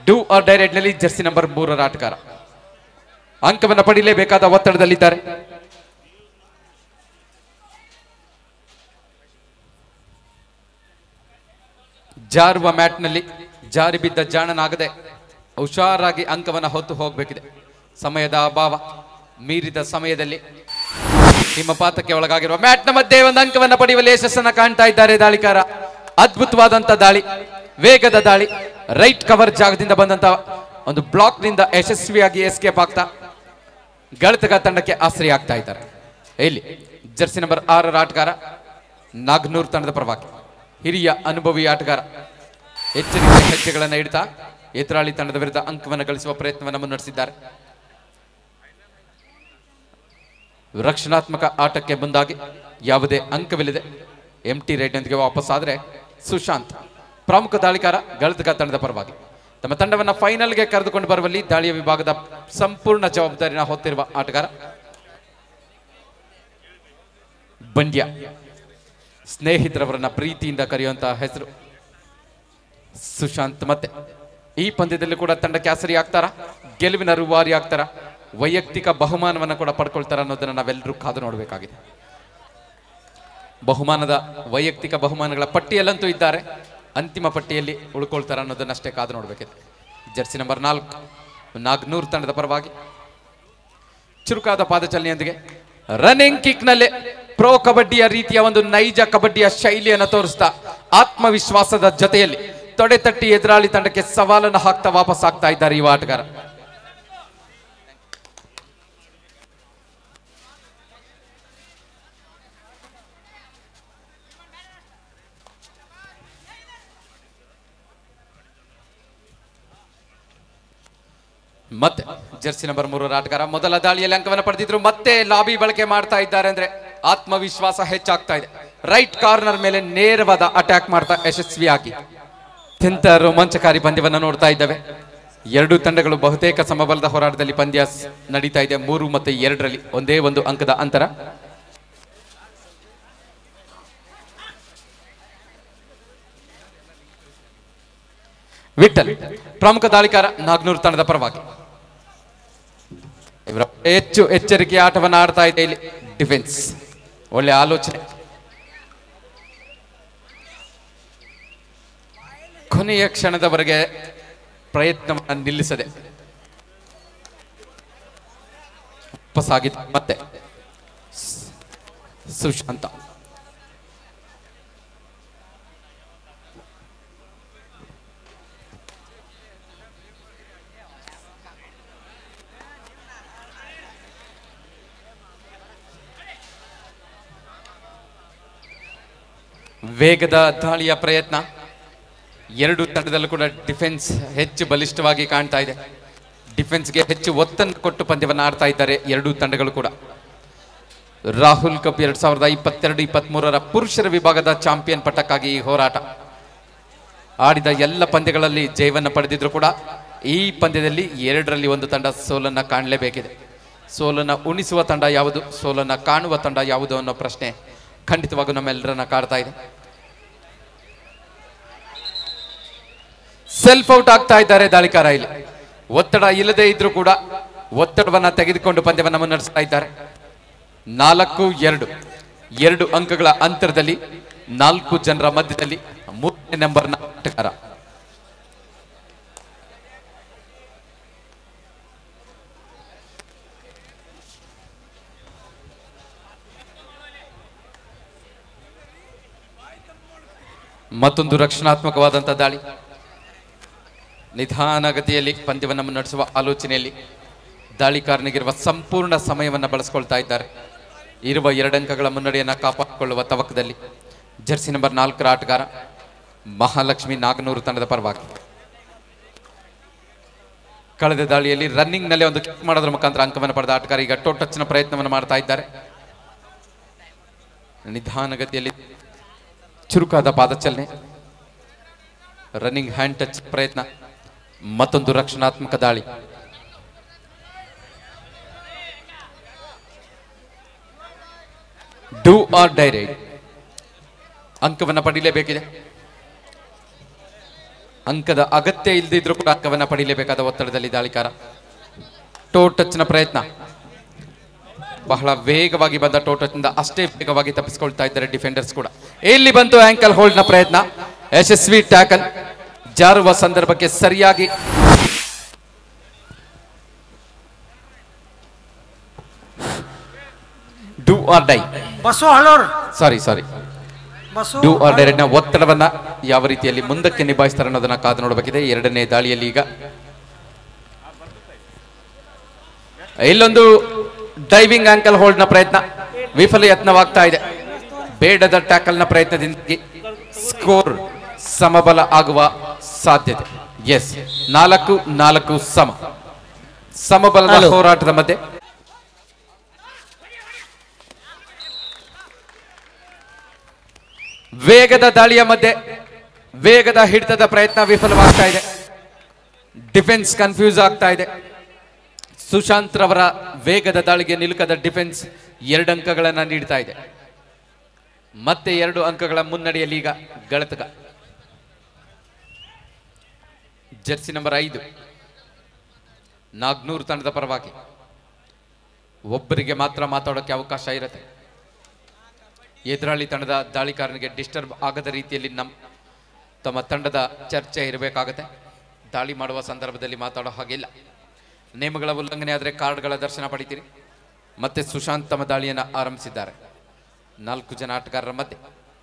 Do or die raid ನಲ್ಲಿ jersey number ಮೂರರ ಆಟಗಾರ ಅಂಕವನ್ನು ಪಡೀಲೇಬೇಕಾದ ಒತ್ತಡದಲ್ಲಿದ್ದಾರೆ ಜಾರುವ ಮ್ಯಾಟ್ನಲ್ಲಿ ಜಾರಿ ಬಿದ್ದ ಜಾಣನಾಗದೆ ಹುಷಾರಾಗಿ ಅಂಕವನ್ನು ಹೊತ್ತು ಹೋಗಬೇಕಿದೆ ಸಮಯದ ಅಭಾವ ಮೀರಿದ ಸಮಯದಲ್ಲಿ ಹಿಮಪಾತಕ್ಕೆ ಒಳಗಾಗಿರುವ ಮ್ಯಾಟ್ನ ಮಧ್ಯೆ ಒಂದು ಅಂಕವನ್ನು ಪಡೆಯುವಲ್ಲಿ ಯಶಸ್ಸನ್ನ ಕಾಣ್ತಾ ಇದ್ದಾರೆ ದಾಳಿಕಾರ ಅದ್ಭುತವಾದಂತ ದಾಳಿ ವೇಗದ ದಾಳಿ ರೈಟ್ ಕವರ್ ಜಾಗದಿಂದ ಬಂದಂತ ಒಂದು ಬ್ಲಾಕ್ ನಿಂದ ಯಶಸ್ವಿಯಾಗಿ ಎಸ್ಕೇಪ್ ಆಗ್ತಾ ಗಳಿತಗ ತಂಡಕ್ಕೆ ಆಶ್ರಯ ಆಗ್ತಾ ಇದ್ದಾರೆ ಇಲ್ಲಿ ಜರ್ಸಿ ನಂಬರ್ ಆರರ ಆಟಗಾರ ನಾಗ್ನೂರ್ ತಂಡದ ಪರವಾಗಿ ಹಿರಿಯ ಅನುಭವಿ ಆಟಗಾರ ಎಚ್ಚರಿಕೆ ಹೆಜ್ಜೆಗಳನ್ನು ಇಡ್ತಾ ಎದುರಾಳಿ ತಂಡದ ವಿರುದ್ಧ ಅಂಕವನ್ನು ಗಳಿಸುವ ಪ್ರಯತ್ನವನ್ನು ಮುನ್ನಡೆಸಿದ್ದಾರೆ ರಕ್ಷಣಾತ್ಮಕ ಆಟಕ್ಕೆ ಮುಂದಾಗಿ ಯಾವುದೇ ಅಂಕವಿಲ್ಲದೆ ಎಂ ಟಿ ರೈಡ್ನೊಂದಿಗೆ ವಾಪಸ್ ಆದರೆ ಸುಶಾಂತ್ ಪ್ರಮುಖ ದಾಳಿಕಾರ ಗಳಿತಗ ತಂಡದ ಪರವಾಗಿ ತಮ್ಮ ತಂಡವನ್ನು ಫೈನಲ್ಗೆ ಕರೆದುಕೊಂಡು ಬರುವಲ್ಲಿ ದಾಳಿಯ ವಿಭಾಗದ ಸಂಪೂರ್ಣ ಜವಾಬ್ದಾರಿನ ಹೊತ್ತಿರುವ ಆಟಗಾರ ಬಂಡ್ಯ ಸ್ನೇಹಿತರವರನ್ನ ಪ್ರೀತಿಯಿಂದ ಕರೆಯುವಂತಹ ಹೆಸರು ಸುಶಾಂತ್ ಮತ್ತೆ ಈ ಪಂದ್ಯದಲ್ಲಿ ಕೂಡ ತಂಡಕ್ಕೆ ಆಸರಿ ಆಗ್ತಾರ ಗೆಲುವಿನ ರೂವಾರಿ ಆಗ್ತಾರ ವೈಯಕ್ತಿಕ ಬಹುಮಾನವನ್ನ ಕೂಡ ಪಡ್ಕೊಳ್ತಾರ ಅನ್ನೋದನ್ನ ನಾವೆಲ್ಲರೂ ಕಾದು ನೋಡಬೇಕಾಗಿದೆ ಬಹುಮಾನದ ವೈಯಕ್ತಿಕ ಬಹುಮಾನಗಳ ಪಟ್ಟಿಯಲ್ಲಂತೂ ಇದ್ದಾರೆ ಅಂತಿಮ ಪಟ್ಟಿಯಲ್ಲಿ ಉಳ್ಕೊಳ್ತಾರ ಅನ್ನೋದನ್ನಷ್ಟೇ ಕಾದು ನೋಡಬೇಕಿದೆ ಜರ್ಸಿ ನಂಬರ್ ನಾಲ್ಕು ನಾಗ್ನೂರ್ ತಂಡದ ಪರವಾಗಿ ಚುರುಕಾದ ಪಾದಚಲನೆಯೊಂದಿಗೆ ರನ್ನಿಂಗ್ ಕಿಕ್ ನಲ್ಲಿ ಪ್ರೋ ಕಬಡ್ಡಿಯ ರೀತಿಯ ಒಂದು ನೈಜ ಕಬಡ್ಡಿಯ ಶೈಲಿಯನ್ನು ತೋರಿಸ್ತಾ ಆತ್ಮವಿಶ್ವಾಸದ ಜೊತೆಯಲ್ಲಿ ತೊಡೆ ತಟ್ಟಿ ಎದುರಾಳಿ ತಂಡಕ್ಕೆ ಸವಾಲನ್ನು ಹಾಕ್ತಾ ವಾಪಸ್ ಆಗ್ತಾ ಇದ್ದಾರೆ ಈ ಆಟಗಾರ ಮತ್ತೆ ಜರ್ಸಿ ನಂಬರ್ ಮೂರರ ಆಟಗಾರ ಮೊದಲ ದಾಳಿಯಲ್ಲಿ ಅಂಕವನ್ನು ಪಡೆದಿದ್ರು ಮತ್ತೆ ಲಾಬಿ ಬಳಕೆ ಮಾಡ್ತಾ ಇದ್ದಾರೆ ಅಂದ್ರೆ ಆತ್ಮವಿಶ್ವಾಸ ಹೆಚ್ಚಾಗ್ತಾ ಇದೆ ರೈಟ್ ಕಾರ್ನರ್ ಮೇಲೆ ನೇರವಾದ ಅಟ್ಯಾಕ್ ಮಾಡ್ತಾ ಯಶಸ್ವಿಯಾಗಿ ಅತ್ಯಂತ ರೋಮಾಂಚಕಾರಿ ಪಂದ್ಯವನ್ನು ನೋಡ್ತಾ ಇದ್ದಾವೆ ಎರಡು ತಂಡಗಳು ಬಹುತೇಕ ಸಮಬಲದ ಹೋರಾಟದಲ್ಲಿ ಪಂದ್ಯ ಸ್- ನಡೀತಾ ಇದೆ ಮೂರು ಮತ್ತು ಎರಡರಲ್ಲಿ ಒಂದೇ ಒಂದು ಅಂಕದ ಅಂತರ ವಿಠಲ್ ಪ್ರಮುಖ ದಾಳಿಕಾರ ನಾಗ್ನೂರ್ ತಂಡದ ಪರವಾಗಿ ಇವರ ಹೆಚ್ಚು ಎಚ್ಚರಿಕೆ ಆಟವನ್ನು ಆಡ್ತಾ ಇದೆ ಇಲ್ಲಿ ಡಿಫೆನ್ಸ್ ಒಳ್ಳೆ ಆಲೋಚನೆ ಕೊನೆಯ ಕ್ಷಣದವರೆಗೆ ಪ್ರಯತ್ನವನ್ನು ನಿಲ್ಲಿಸದೆ ವಾಪಸ್ಸಾಗಿದ್ದು ಮತ್ತೆ ಸ್- ಸುಶಾಂತ ವೇಗದ ದಾಳಿಯ ಪ್ರಯತ್ನ ಎರಡು ತಂಡದಲ್ಲೂ ಕೂಡ ಡಿಫೆನ್ಸ್ ಹೆಚ್ಚು ಬಲಿಷ್ಠವಾಗಿ ಕಾಣ್ತಾ ಇದೆ ಡಿಫೆನ್ಸ್ಗೆ ಹೆಚ್ಚು ಒತ್ತನ್ನು ಕೊಟ್ಟು ಪಂದ್ಯವನ್ನು ಆಡ್ತಾ ಇದ್ದಾರೆ ಎರಡೂ ತಂಡಗಳು ಕೂಡ ರಾಹುಲ್ ಕಪ್ ಎರಡ್ ಸಾವಿರದ ಇಪ್ಪತ್ತೆರಡು ಇಪ್ಪತ್ಮೂರರ ಪುರುಷರ ವಿಭಾಗದ ಚಾಂಪಿಯನ್ ಪಟ್ಟಕ್ಕಾಗಿ ಈ ಹೋರಾಟ ಆಡಿದ ಎಲ್ಲ ಪಂದ್ಯಗಳಲ್ಲಿ ಜಯವನ್ನು ಪಡೆದಿದ್ರು ಕೂಡ ಈ ಪಂದ್ಯದಲ್ಲಿ ಎರಡರಲ್ಲಿ ಒಂದು ತಂಡ ಸೋಲನ್ನ ಕಾಣಲೇಬೇಕಿದೆ ಸೋಲನ್ನ ಉಣಿಸುವ ತಂಡ ಯಾವುದು ಸೋಲನ್ನ ಕಾಣುವ ತಂಡ ಯಾವುದು ಅನ್ನೋ ಪ್ರಶ್ನೆ ಖಂಡಿತವಾಗೂ ನಮ್ಮೆಲ್ಲರನ್ನ ಕಾಡ್ತಾ ಇದೆ ಸೆಲ್ಫ್ ಔಟ್ ಆಗ್ತಾ ಇದ್ದಾರೆ ದಾಳಿಕಾರ ಇಲ್ಲಿ ಒತ್ತಡ ಇಲ್ಲದೆ ಇದ್ರೂ ಕೂಡ ಒತ್ತಡವನ್ನ ತೆಗೆದುಕೊಂಡು ಪಂದ್ಯವನ್ನ ಮುನ್ನಡೆಸ್ತಾ ಇದ್ದಾರೆ ನಾಲ್ಕು ಎರಡು ಎರಡು ಅಂಕಗಳ ಅಂತರದಲ್ಲಿ ನಾಲ್ಕು ಜನರ ಮಧ್ಯದಲ್ಲಿ ಮೂರನೇ ನಂಬರ್ನ ಆಟಗಾರ ಮತ್ತೊಂದು ರಕ್ಷಣಾತ್ಮಕವಾದಂಥ ದಾಳಿ ನಿಧಾನಗತಿಯಲ್ಲಿ ಪಂದ್ಯವನ್ನು ಮುನ್ನಡೆಸುವ ಆಲೋಚನೆಯಲ್ಲಿ ದಾಳಿಕಾರನಿಗಿರುವ ಸಂಪೂರ್ಣ ಸಮಯವನ್ನು ಬಳಸ್ಕೊಳ್ತಾ ಇದ್ದಾರೆ ಇರುವ ಎರಡಂಕಗಳ ಮುನ್ನಡೆಯನ್ನು ಕಾಪಾಡಿಕೊಳ್ಳುವ ತವಕದಲ್ಲಿ ಜರ್ಸಿ ನಂಬರ್ ನಾಲ್ಕರ ಆಟಗಾರ ಮಹಾಲಕ್ಷ್ಮಿ ನಾಗನೂರು ತಂಡದ ಪರವಾಗಿ ಕಳೆದ ದಾಳಿಯಲ್ಲಿ ರನ್ನಿಂಗ್ ನಲ್ಲಿ ಒಂದು ಕಿಕ್ ಮಾಡೋದ್ರ ಮುಖಾಂತರ ಅಂಕವನ್ನು ಪಡೆದ ಆಟಗಾರ ಈಗ ಟೋ ಟಚ್ನ ಪ್ರಯತ್ನವನ್ನು ಮಾಡ್ತಾ ಇದ್ದಾರೆ ನಿಧಾನಗತಿಯಲ್ಲಿ ಚುರುಕಾದ ಪಾದಚಲನೆ ರನ್ನಿಂಗ್ ಹ್ಯಾಂಡ್ ಟಚ್ ಪ್ರಯತ್ನ ಮತ್ತೊಂದು ರಕ್ಷಣಾತ್ಮಕ ದಾಳಿ ಡೂ ಆರ್ ಡೈರೈಡ್ ಅಂಕವನ್ನು ಪಡೀಲೇಬೇಕಿದೆ ಅಂಕದ ಅಗತ್ಯ ಇಲ್ಲದಿದ್ರೂ ಕೂಡ ಅಂಕವನ್ನ ಪಡೀಲೇಬೇಕಾದ ಒತ್ತಡದಲ್ಲಿ ದಾಳಿಕಾರ ಟೋ ಟಚ್ನ ಪ್ರಯತ್ನ ಬಹಳ ವೇಗವಾಗಿ ಬಂದ ಟೋ ಟಚ್ನಿಂದ ಅಷ್ಟೇ ವೇಗವಾಗಿ ತಪ್ಪಿಸಿಕೊಳ್ತಾ ಇದ್ದಾರೆ ಡಿಫೆಂಡರ್ಸ್ ಕೂಡ ಇಲ್ಲಿ ಬಂತು ಆಂಕಲ್ ಹೋಲ್ಡ್ನ ಪ್ರಯತ್ನ ಯಶಸ್ವಿ ಟ್ಯಾಕಲ್ ಜಾರುವ ಸಂದರ್ಭಕ್ಕೆ ಸರಿಯಾಗಿ ಡೂ ಆರ್ ಡೈ ಬಸ್ಸು ಹಳೋರ್ ಸಾರಿ ಸಾರಿ ಬಸ್ಸು ಡೂ ಆರ್ ಡೈರೆಕ್ಟ್ನ ಒತ್ತಡವನ್ನ ಯಾವ ರೀತಿಯಲ್ಲಿ ಮುಂದಕ್ಕೆ ನಿಭಾಯಿಸ್ತಾರೆ ಅನ್ನೋದನ್ನ ಕಾದು ನೋಡಬೇಕಿದೆ ಎರಡನೇ ದಾಳಿಯಲ್ಲಿ ಈಗ ಇಲ್ಲೊಂದು ಡೈವಿಂಗ್ ಆಂಕಲ್ ಹೋಲ್ಡ್ನ ಪ್ರಯತ್ನ ವಿಫಲ ಯತ್ನವಾಗ್ತಾ ಇದೆ ಬೇಡದ ಟ್ಯಾಕಲ್ನ ಪ್ರಯತ್ನದಿಂದಾಗಿ ಸ್ಕೋರ್ ಸಮಬಲ ಆಗುವ ಸಾಧ್ಯತೆ ಎಸ್ ನಾಲ್ಕು ನಾಲ್ಕು ಸಮ ಸಮಬಲದ Hello. ಹೋರಾಟದ ಮಧ್ಯೆ ವೇಗದ ದಾಳಿಯ ಮಧ್ಯೆ ವೇಗದ ಹಿಡಿತದ ಪ್ರಯತ್ನ ವಿಫಲವಾಗ್ತಾ ಇದೆ ಡಿಫೆನ್ಸ್ ಕನ್ಫ್ಯೂಸ್ ಆಗ್ತಾ ಇದೆ ಸುಶಾಂತ್ ರವರ ವೇಗದ ದಾಳಿಗೆ ನಿಲುಕದ ಡಿಫೆನ್ಸ್ ಎರಡು ಅಂಕಗಳನ್ನು ನೀಡ್ತಾ ಇದೆ ಮತ್ತೆ ಎರಡು ಅಂಕಗಳ ಮುನ್ನಡೆಯಲ್ಲಿ ಈಗ ಗಳತಕ ಜರ್ಸಿ ನಂಬರ್ ಐದು ನಾಗ್ನೂರು ತಂಡದ ಪರವಾಗಿ ಒಬ್ಬರಿಗೆ ಮಾತ್ರ ಮಾತಾಡೋಕೆ ಅವಕಾಶ ಇರುತ್ತೆ ಎದುರಾಳಿ ತಂಡದ ದಾಳಿಕಾರನಿಗೆ ಡಿಸ್ಟರ್ಬ್ ಆಗದ ರೀತಿಯಲ್ಲಿ ನಮ್ ತಮ್ಮ ತಂಡದ ಚರ್ಚೆ ಇರಬೇಕಾಗತ್ತೆ ದಾಳಿ ಮಾಡುವ ಸಂದರ್ಭದಲ್ಲಿ ಮಾತಾಡೋ ಹಾಗಿಲ್ಲ ನಿಯಮಗಳ ಉಲ್ಲಂಘನೆ ಆದರೆ ಕಾರ್ಡ್ಗಳ ದರ್ಶನ ಪಡಿತೀರಿ ಮತ್ತೆ ಸುಶಾಂತ್ ತಮ್ಮ ದಾಳಿಯನ್ನು ಆರಂಭಿಸಿದ್ದಾರೆ ನಾಲ್ಕು ಜನ ಆಟಗಾರರ ಮಧ್ಯೆ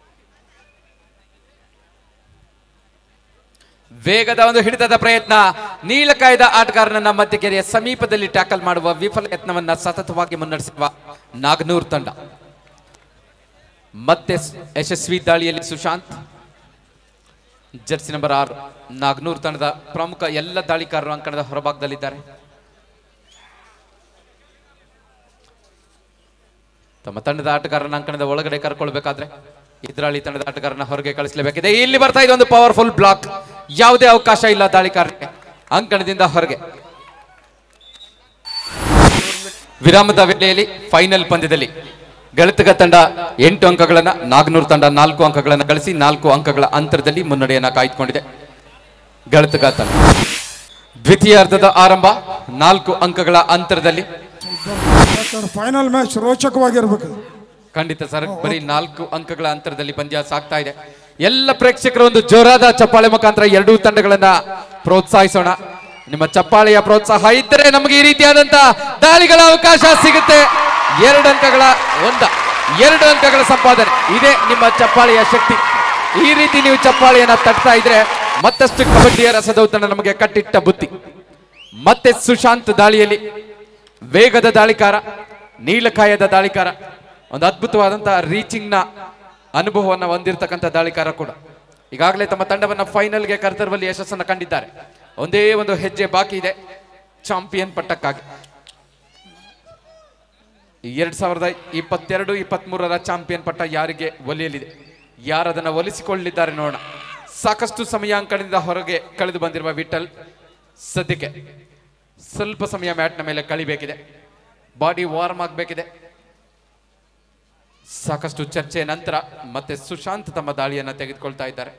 ವೇಗದ ಒಂದು ಹಿಡಿತದ ಪ್ರಯತ್ನ ನೀಲಕಾಯದ ಆಟಗಾರನನ್ನ ಮಧ್ಯಗೆರೆಯ ಸಮೀಪದಲ್ಲಿ ಟ್ಯಾಕಲ್ ಮಾಡುವ ವಿಫಲ ಯತ್ನವನ್ನ ಸತತವಾಗಿ ಮುನ್ನಡೆಸಿರುವ ನಾಗನೂರ್ ತಂಡ ಮತ್ತೆ ಸ್- ಯಶಸ್ವಿ ದಾಳಿಯಲ್ಲಿ ಸುಶಾಂತ್ ಜರ್ಸಿ ನಂಬರ್ ಆರು ನಾಗ್ನೂರ್ ತಂಡದ ಪ್ರಮುಖ ಎಲ್ಲ ದಾಳಿಕಾರರು ಅಂಕಣದ ಹೊರಭಾಗದಲ್ಲಿದ್ದಾರೆ ತಮ್ಮ ತಂಡದ ಆಟಗಾರನ ಅಂಕಣದ ಒಳಗಡೆ ಕರ್ಕೊಳ್ಬೇಕಾದ್ರೆ ಎದುರಾಳಿ ತಂಡದ ಆಟಗಾರನ ಹೊರಗೆ ಕಳಿಸಲೇಬೇಕಿದೆ ಇಲ್ಲಿ ಬರ್ತಾ ಇದೆ ಒಂದು ಪವರ್ಫುಲ್ ಬ್ಲಾಕ್ ಯಾವುದೇ ಅವಕಾಶ ಇಲ್ಲ ದಾಳಿಕಾರರಿಗೆ ಅಂಕಣದಿಂದ ಹೊರಗೆ ವಿರಾಮದ ವೇಳೆಯಲ್ಲಿ ಫೈನಲ್ ಪಂದ್ಯದಲ್ಲಿ ಗಳಿತಗ ತಂಡ ಎಂಟು ಅಂಕಗಳನ್ನ ನಾಗನೂರು ತಂಡ ನಾಲ್ಕು ಅಂಕಗಳನ್ನು ಗಳಿಸಿ ನಾಲ್ಕು ಅಂಕಗಳ ಅಂತರದಲ್ಲಿ ಮುನ್ನಡೆಯನ್ನ ಕಾಯ್ದುಕೊಂಡಿದೆ ಗಳಿತಗ ತಂಡ ದ್ವಿತೀಯಾರ್ಧದ ಆರಂಭ ನಾಲ್ಕು ಅಂಕಗಳ ಅಂತರದಲ್ಲಿ ಫೈನಲ್ ಮ್ಯಾಚ್ ರೋಚಕವಾಗಿರ್ಬೇಕು ಖಂಡಿತ ಸರ್ ಬರೀ ನಾಲ್ಕು ಅಂಕಗಳ ಅಂತರದಲ್ಲಿ ಪಂದ್ಯ ಸಾಗ್ತಾ ಇದೆ ಎಲ್ಲ ಪ್ರೇಕ್ಷಕರು ಒಂದು ಜೋರಾದ ಚಪ್ಪಾಳೆ ಮುಖಾಂತರ ಎರಡೂ ತಂಡಗಳನ್ನ ಪ್ರೋತ್ಸಾಹಿಸೋಣ ನಿಮ್ಮ ಚಪ್ಪಾಳೆಯ ಪ್ರೋತ್ಸಾಹ ಇದ್ದರೆ ನಮಗೆ ಈ ರೀತಿಯಾದಂತ ದಾಳಿಗಳ ಅವಕಾಶ ಸಿಗುತ್ತೆ ಎರಡು ಅಂಕಗಳ ಒಂದ ಎರಡು ಅಂಕಗಳ ಸಂಪಾದನೆ ಇದೇ ನಿಮ್ಮ ಚಪ್ಪಾಳೆಯ ಶಕ್ತಿ ಈ ರೀತಿ ನೀವು ಚಪ್ಪಾಳೆಯನ್ನ ತಟ್ತಾ ಇದ್ರೆ ಮತ್ತಷ್ಟು ಕಬಡ್ಡಿಯ ರಸದೌತಣ ನಮಗೆ ಕಟ್ಟಿಟ್ಟ ಬುತ್ತಿ ಮತ್ತೆ ಸುಶಾಂತ್ ದಾಳಿಯಲ್ಲಿ ವೇಗದ ದಾಳಿಕಾರ ನೀಲಕಾಯದ ದಾಳಿಕಾರ ಒಂದು ಅದ್ಭುತವಾದಂತಹ ರೀಚಿಂಗ್ ನ ಅನುಭವವನ್ನ ಹೊಂದಿರತಕ್ಕಂಥ ದಾಳಿಕಾರ ಕೂಡ ಈಗಾಗಲೇ ತಮ್ಮ ತಂಡವನ್ನ ಫೈನಲ್ಗೆ ಕರೆತರುವಲ್ಲಿ ಯಶಸ್ಸನ್ನು ಕಂಡಿದ್ದಾರೆ ಒಂದೇ ಒಂದು ಹೆಜ್ಜೆ ಬಾಕಿ ಇದೆ ಚಾಂಪಿಯನ್ ಪಟ್ಟಕ್ಕಾಗಿ ಎರಡ್ ಸಾವಿರದ ಇಪ್ಪತ್ತೆರಡು ಇಪ್ಪತ್ಮೂರರ ಚಾಂಪಿಯನ್ ಪಟ್ಟ ಯಾರಿಗೆ ಒಲಿಯಲಿದೆ ಯಾರದನ್ನ ಒಲಿಸಿಕೊಳ್ಳಲಿದ್ದಾರೆ ನೋಡೋಣ ಸಾಕಷ್ಟು ಸಮಯ ಅಂಕಣದಿಂದ ಹೊರಗೆ ಕಳೆದು ಬಂದಿರುವ ವಿಠಲ್ ಸದ್ಯಕ್ಕೆ ಸ್ವಲ್ಪ ಸಮಯ ಮ್ಯಾಟ್ನ ಮೇಲೆ ಕಳಿಬೇಕಿದೆ ಬಾಡಿ ವಾರ್ಮ್ ಆಗಬೇಕಿದೆ ಸಾಕಷ್ಟು ಚರ್ಚೆ ನಂತರ ಮತ್ತೆ ಸುಶಾಂತ್ ತಮ್ಮ ದಾಳಿಯನ್ನ ತೆಗೆದುಕೊಳ್ತಾ ಇದ್ದಾರೆ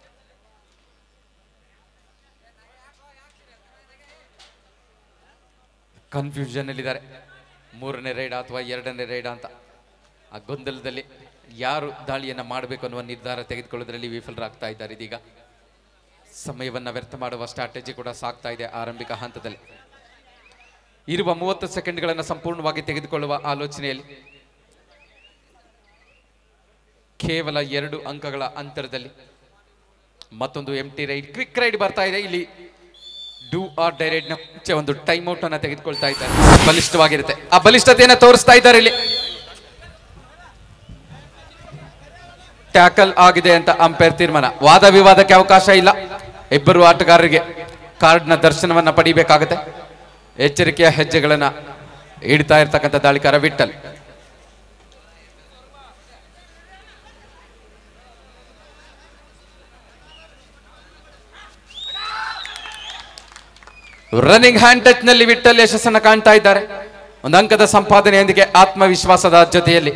ಕನ್ಫ್ಯೂಷನ್ ಅಲ್ಲಿದ್ದಾರೆ ಮೂರನೇ ರೈಡ್ ಅಥವಾ ಎರಡನೇ ರೈಡ್ ಅಂತ ಆ ಗೊಂದಲದಲ್ಲಿ ಯಾರು ದಾಳಿಯನ್ನ ಮಾಡಬೇಕು ಅನ್ನುವ ನಿರ್ಧಾರ ತೆಗೆದುಕೊಳ್ಳೋದ್ರಲ್ಲಿ ವಿಫಲರಾಗ್ತಾ ಇದ್ದಾರೆ ಇದೀಗ ಸಮಯವನ್ನ ವ್ಯರ್ಥ ಮಾಡುವ ಸ್ಟ್ರಾಟಜಿ ಕೂಡ ಸಾಗ್ತಾ ಇದೆ ಆರಂಭಿಕ ಹಂತದಲ್ಲಿ ಇರುವ ಮೂವತ್ತು ಸೆಕೆಂಡ್ಗಳನ್ನು ಸಂಪೂರ್ಣವಾಗಿ ತೆಗೆದುಕೊಳ್ಳುವ ಆಲೋಚನೆಯಲ್ಲಿ ಕೇವಲ ಎರಡು ಅಂಕಗಳ ಅಂತರದಲ್ಲಿ ಮತ್ತೊಂದು M T raid quick raid ಬರ್ತಾ ಇದೆ ಇಲ್ಲಿ ಡೂ ಆರ್ ಡೈರೆಕ್ಟ್ ನ ಮುಂಚೆ ಒಂದು ಟೈಮ್ ಔಟ್ ಅನ್ನ ತೆಗೆದುಕೊಳ್ತಾ ಇದ್ದಾರೆ ಬಲಿಷ್ಠವಾಗಿರುತ್ತೆ ಆ ಬಲಿಷ್ಠತೆಯನ್ನ ತೋರಿಸ್ತಾ ಇದ್ದಾರೆ ಇಲ್ಲಿ ಟ್ಯಾಕಲ್ ಆಗಿದೆ ಅಂತ ಅಂಪೈರ್ ತೀರ್ಮಾನ ವಾದ ವಿವಾದಕ್ಕೆ ಅವಕಾಶ ಇಲ್ಲ ಇಬ್ಬರು ಆಟಗಾರರಿಗೆ ಕಾರ್ಡ್ನ ದರ್ಶನವನ್ನ ಪಡಿಬೇಕಾಗತ್ತೆ ಎಚ್ಚರಿಕೆಯ ಹೆಜ್ಜೆಗಳನ್ನ ಇಡ್ತಾ ಇರ್ತಕ್ಕಂಥ ದಾಳಿಕಾರ ವಿಠಲ್ ರನ್ನಿಂಗ್ ಹ್ಯಾಂಡ್ ಟಚ್ ನಲ್ಲಿ ವಿಠಲ್ ಯಶಸ್ಸನ್ನ ಕಾಣ್ತಾ ಇದ್ದಾರೆ ಒಂದು ಅಂಕದ ಸಂಪಾದನೆಯೊಂದಿಗೆ ಆತ್ಮವಿಶ್ವಾಸದ ಜೊತೆಯಲ್ಲಿ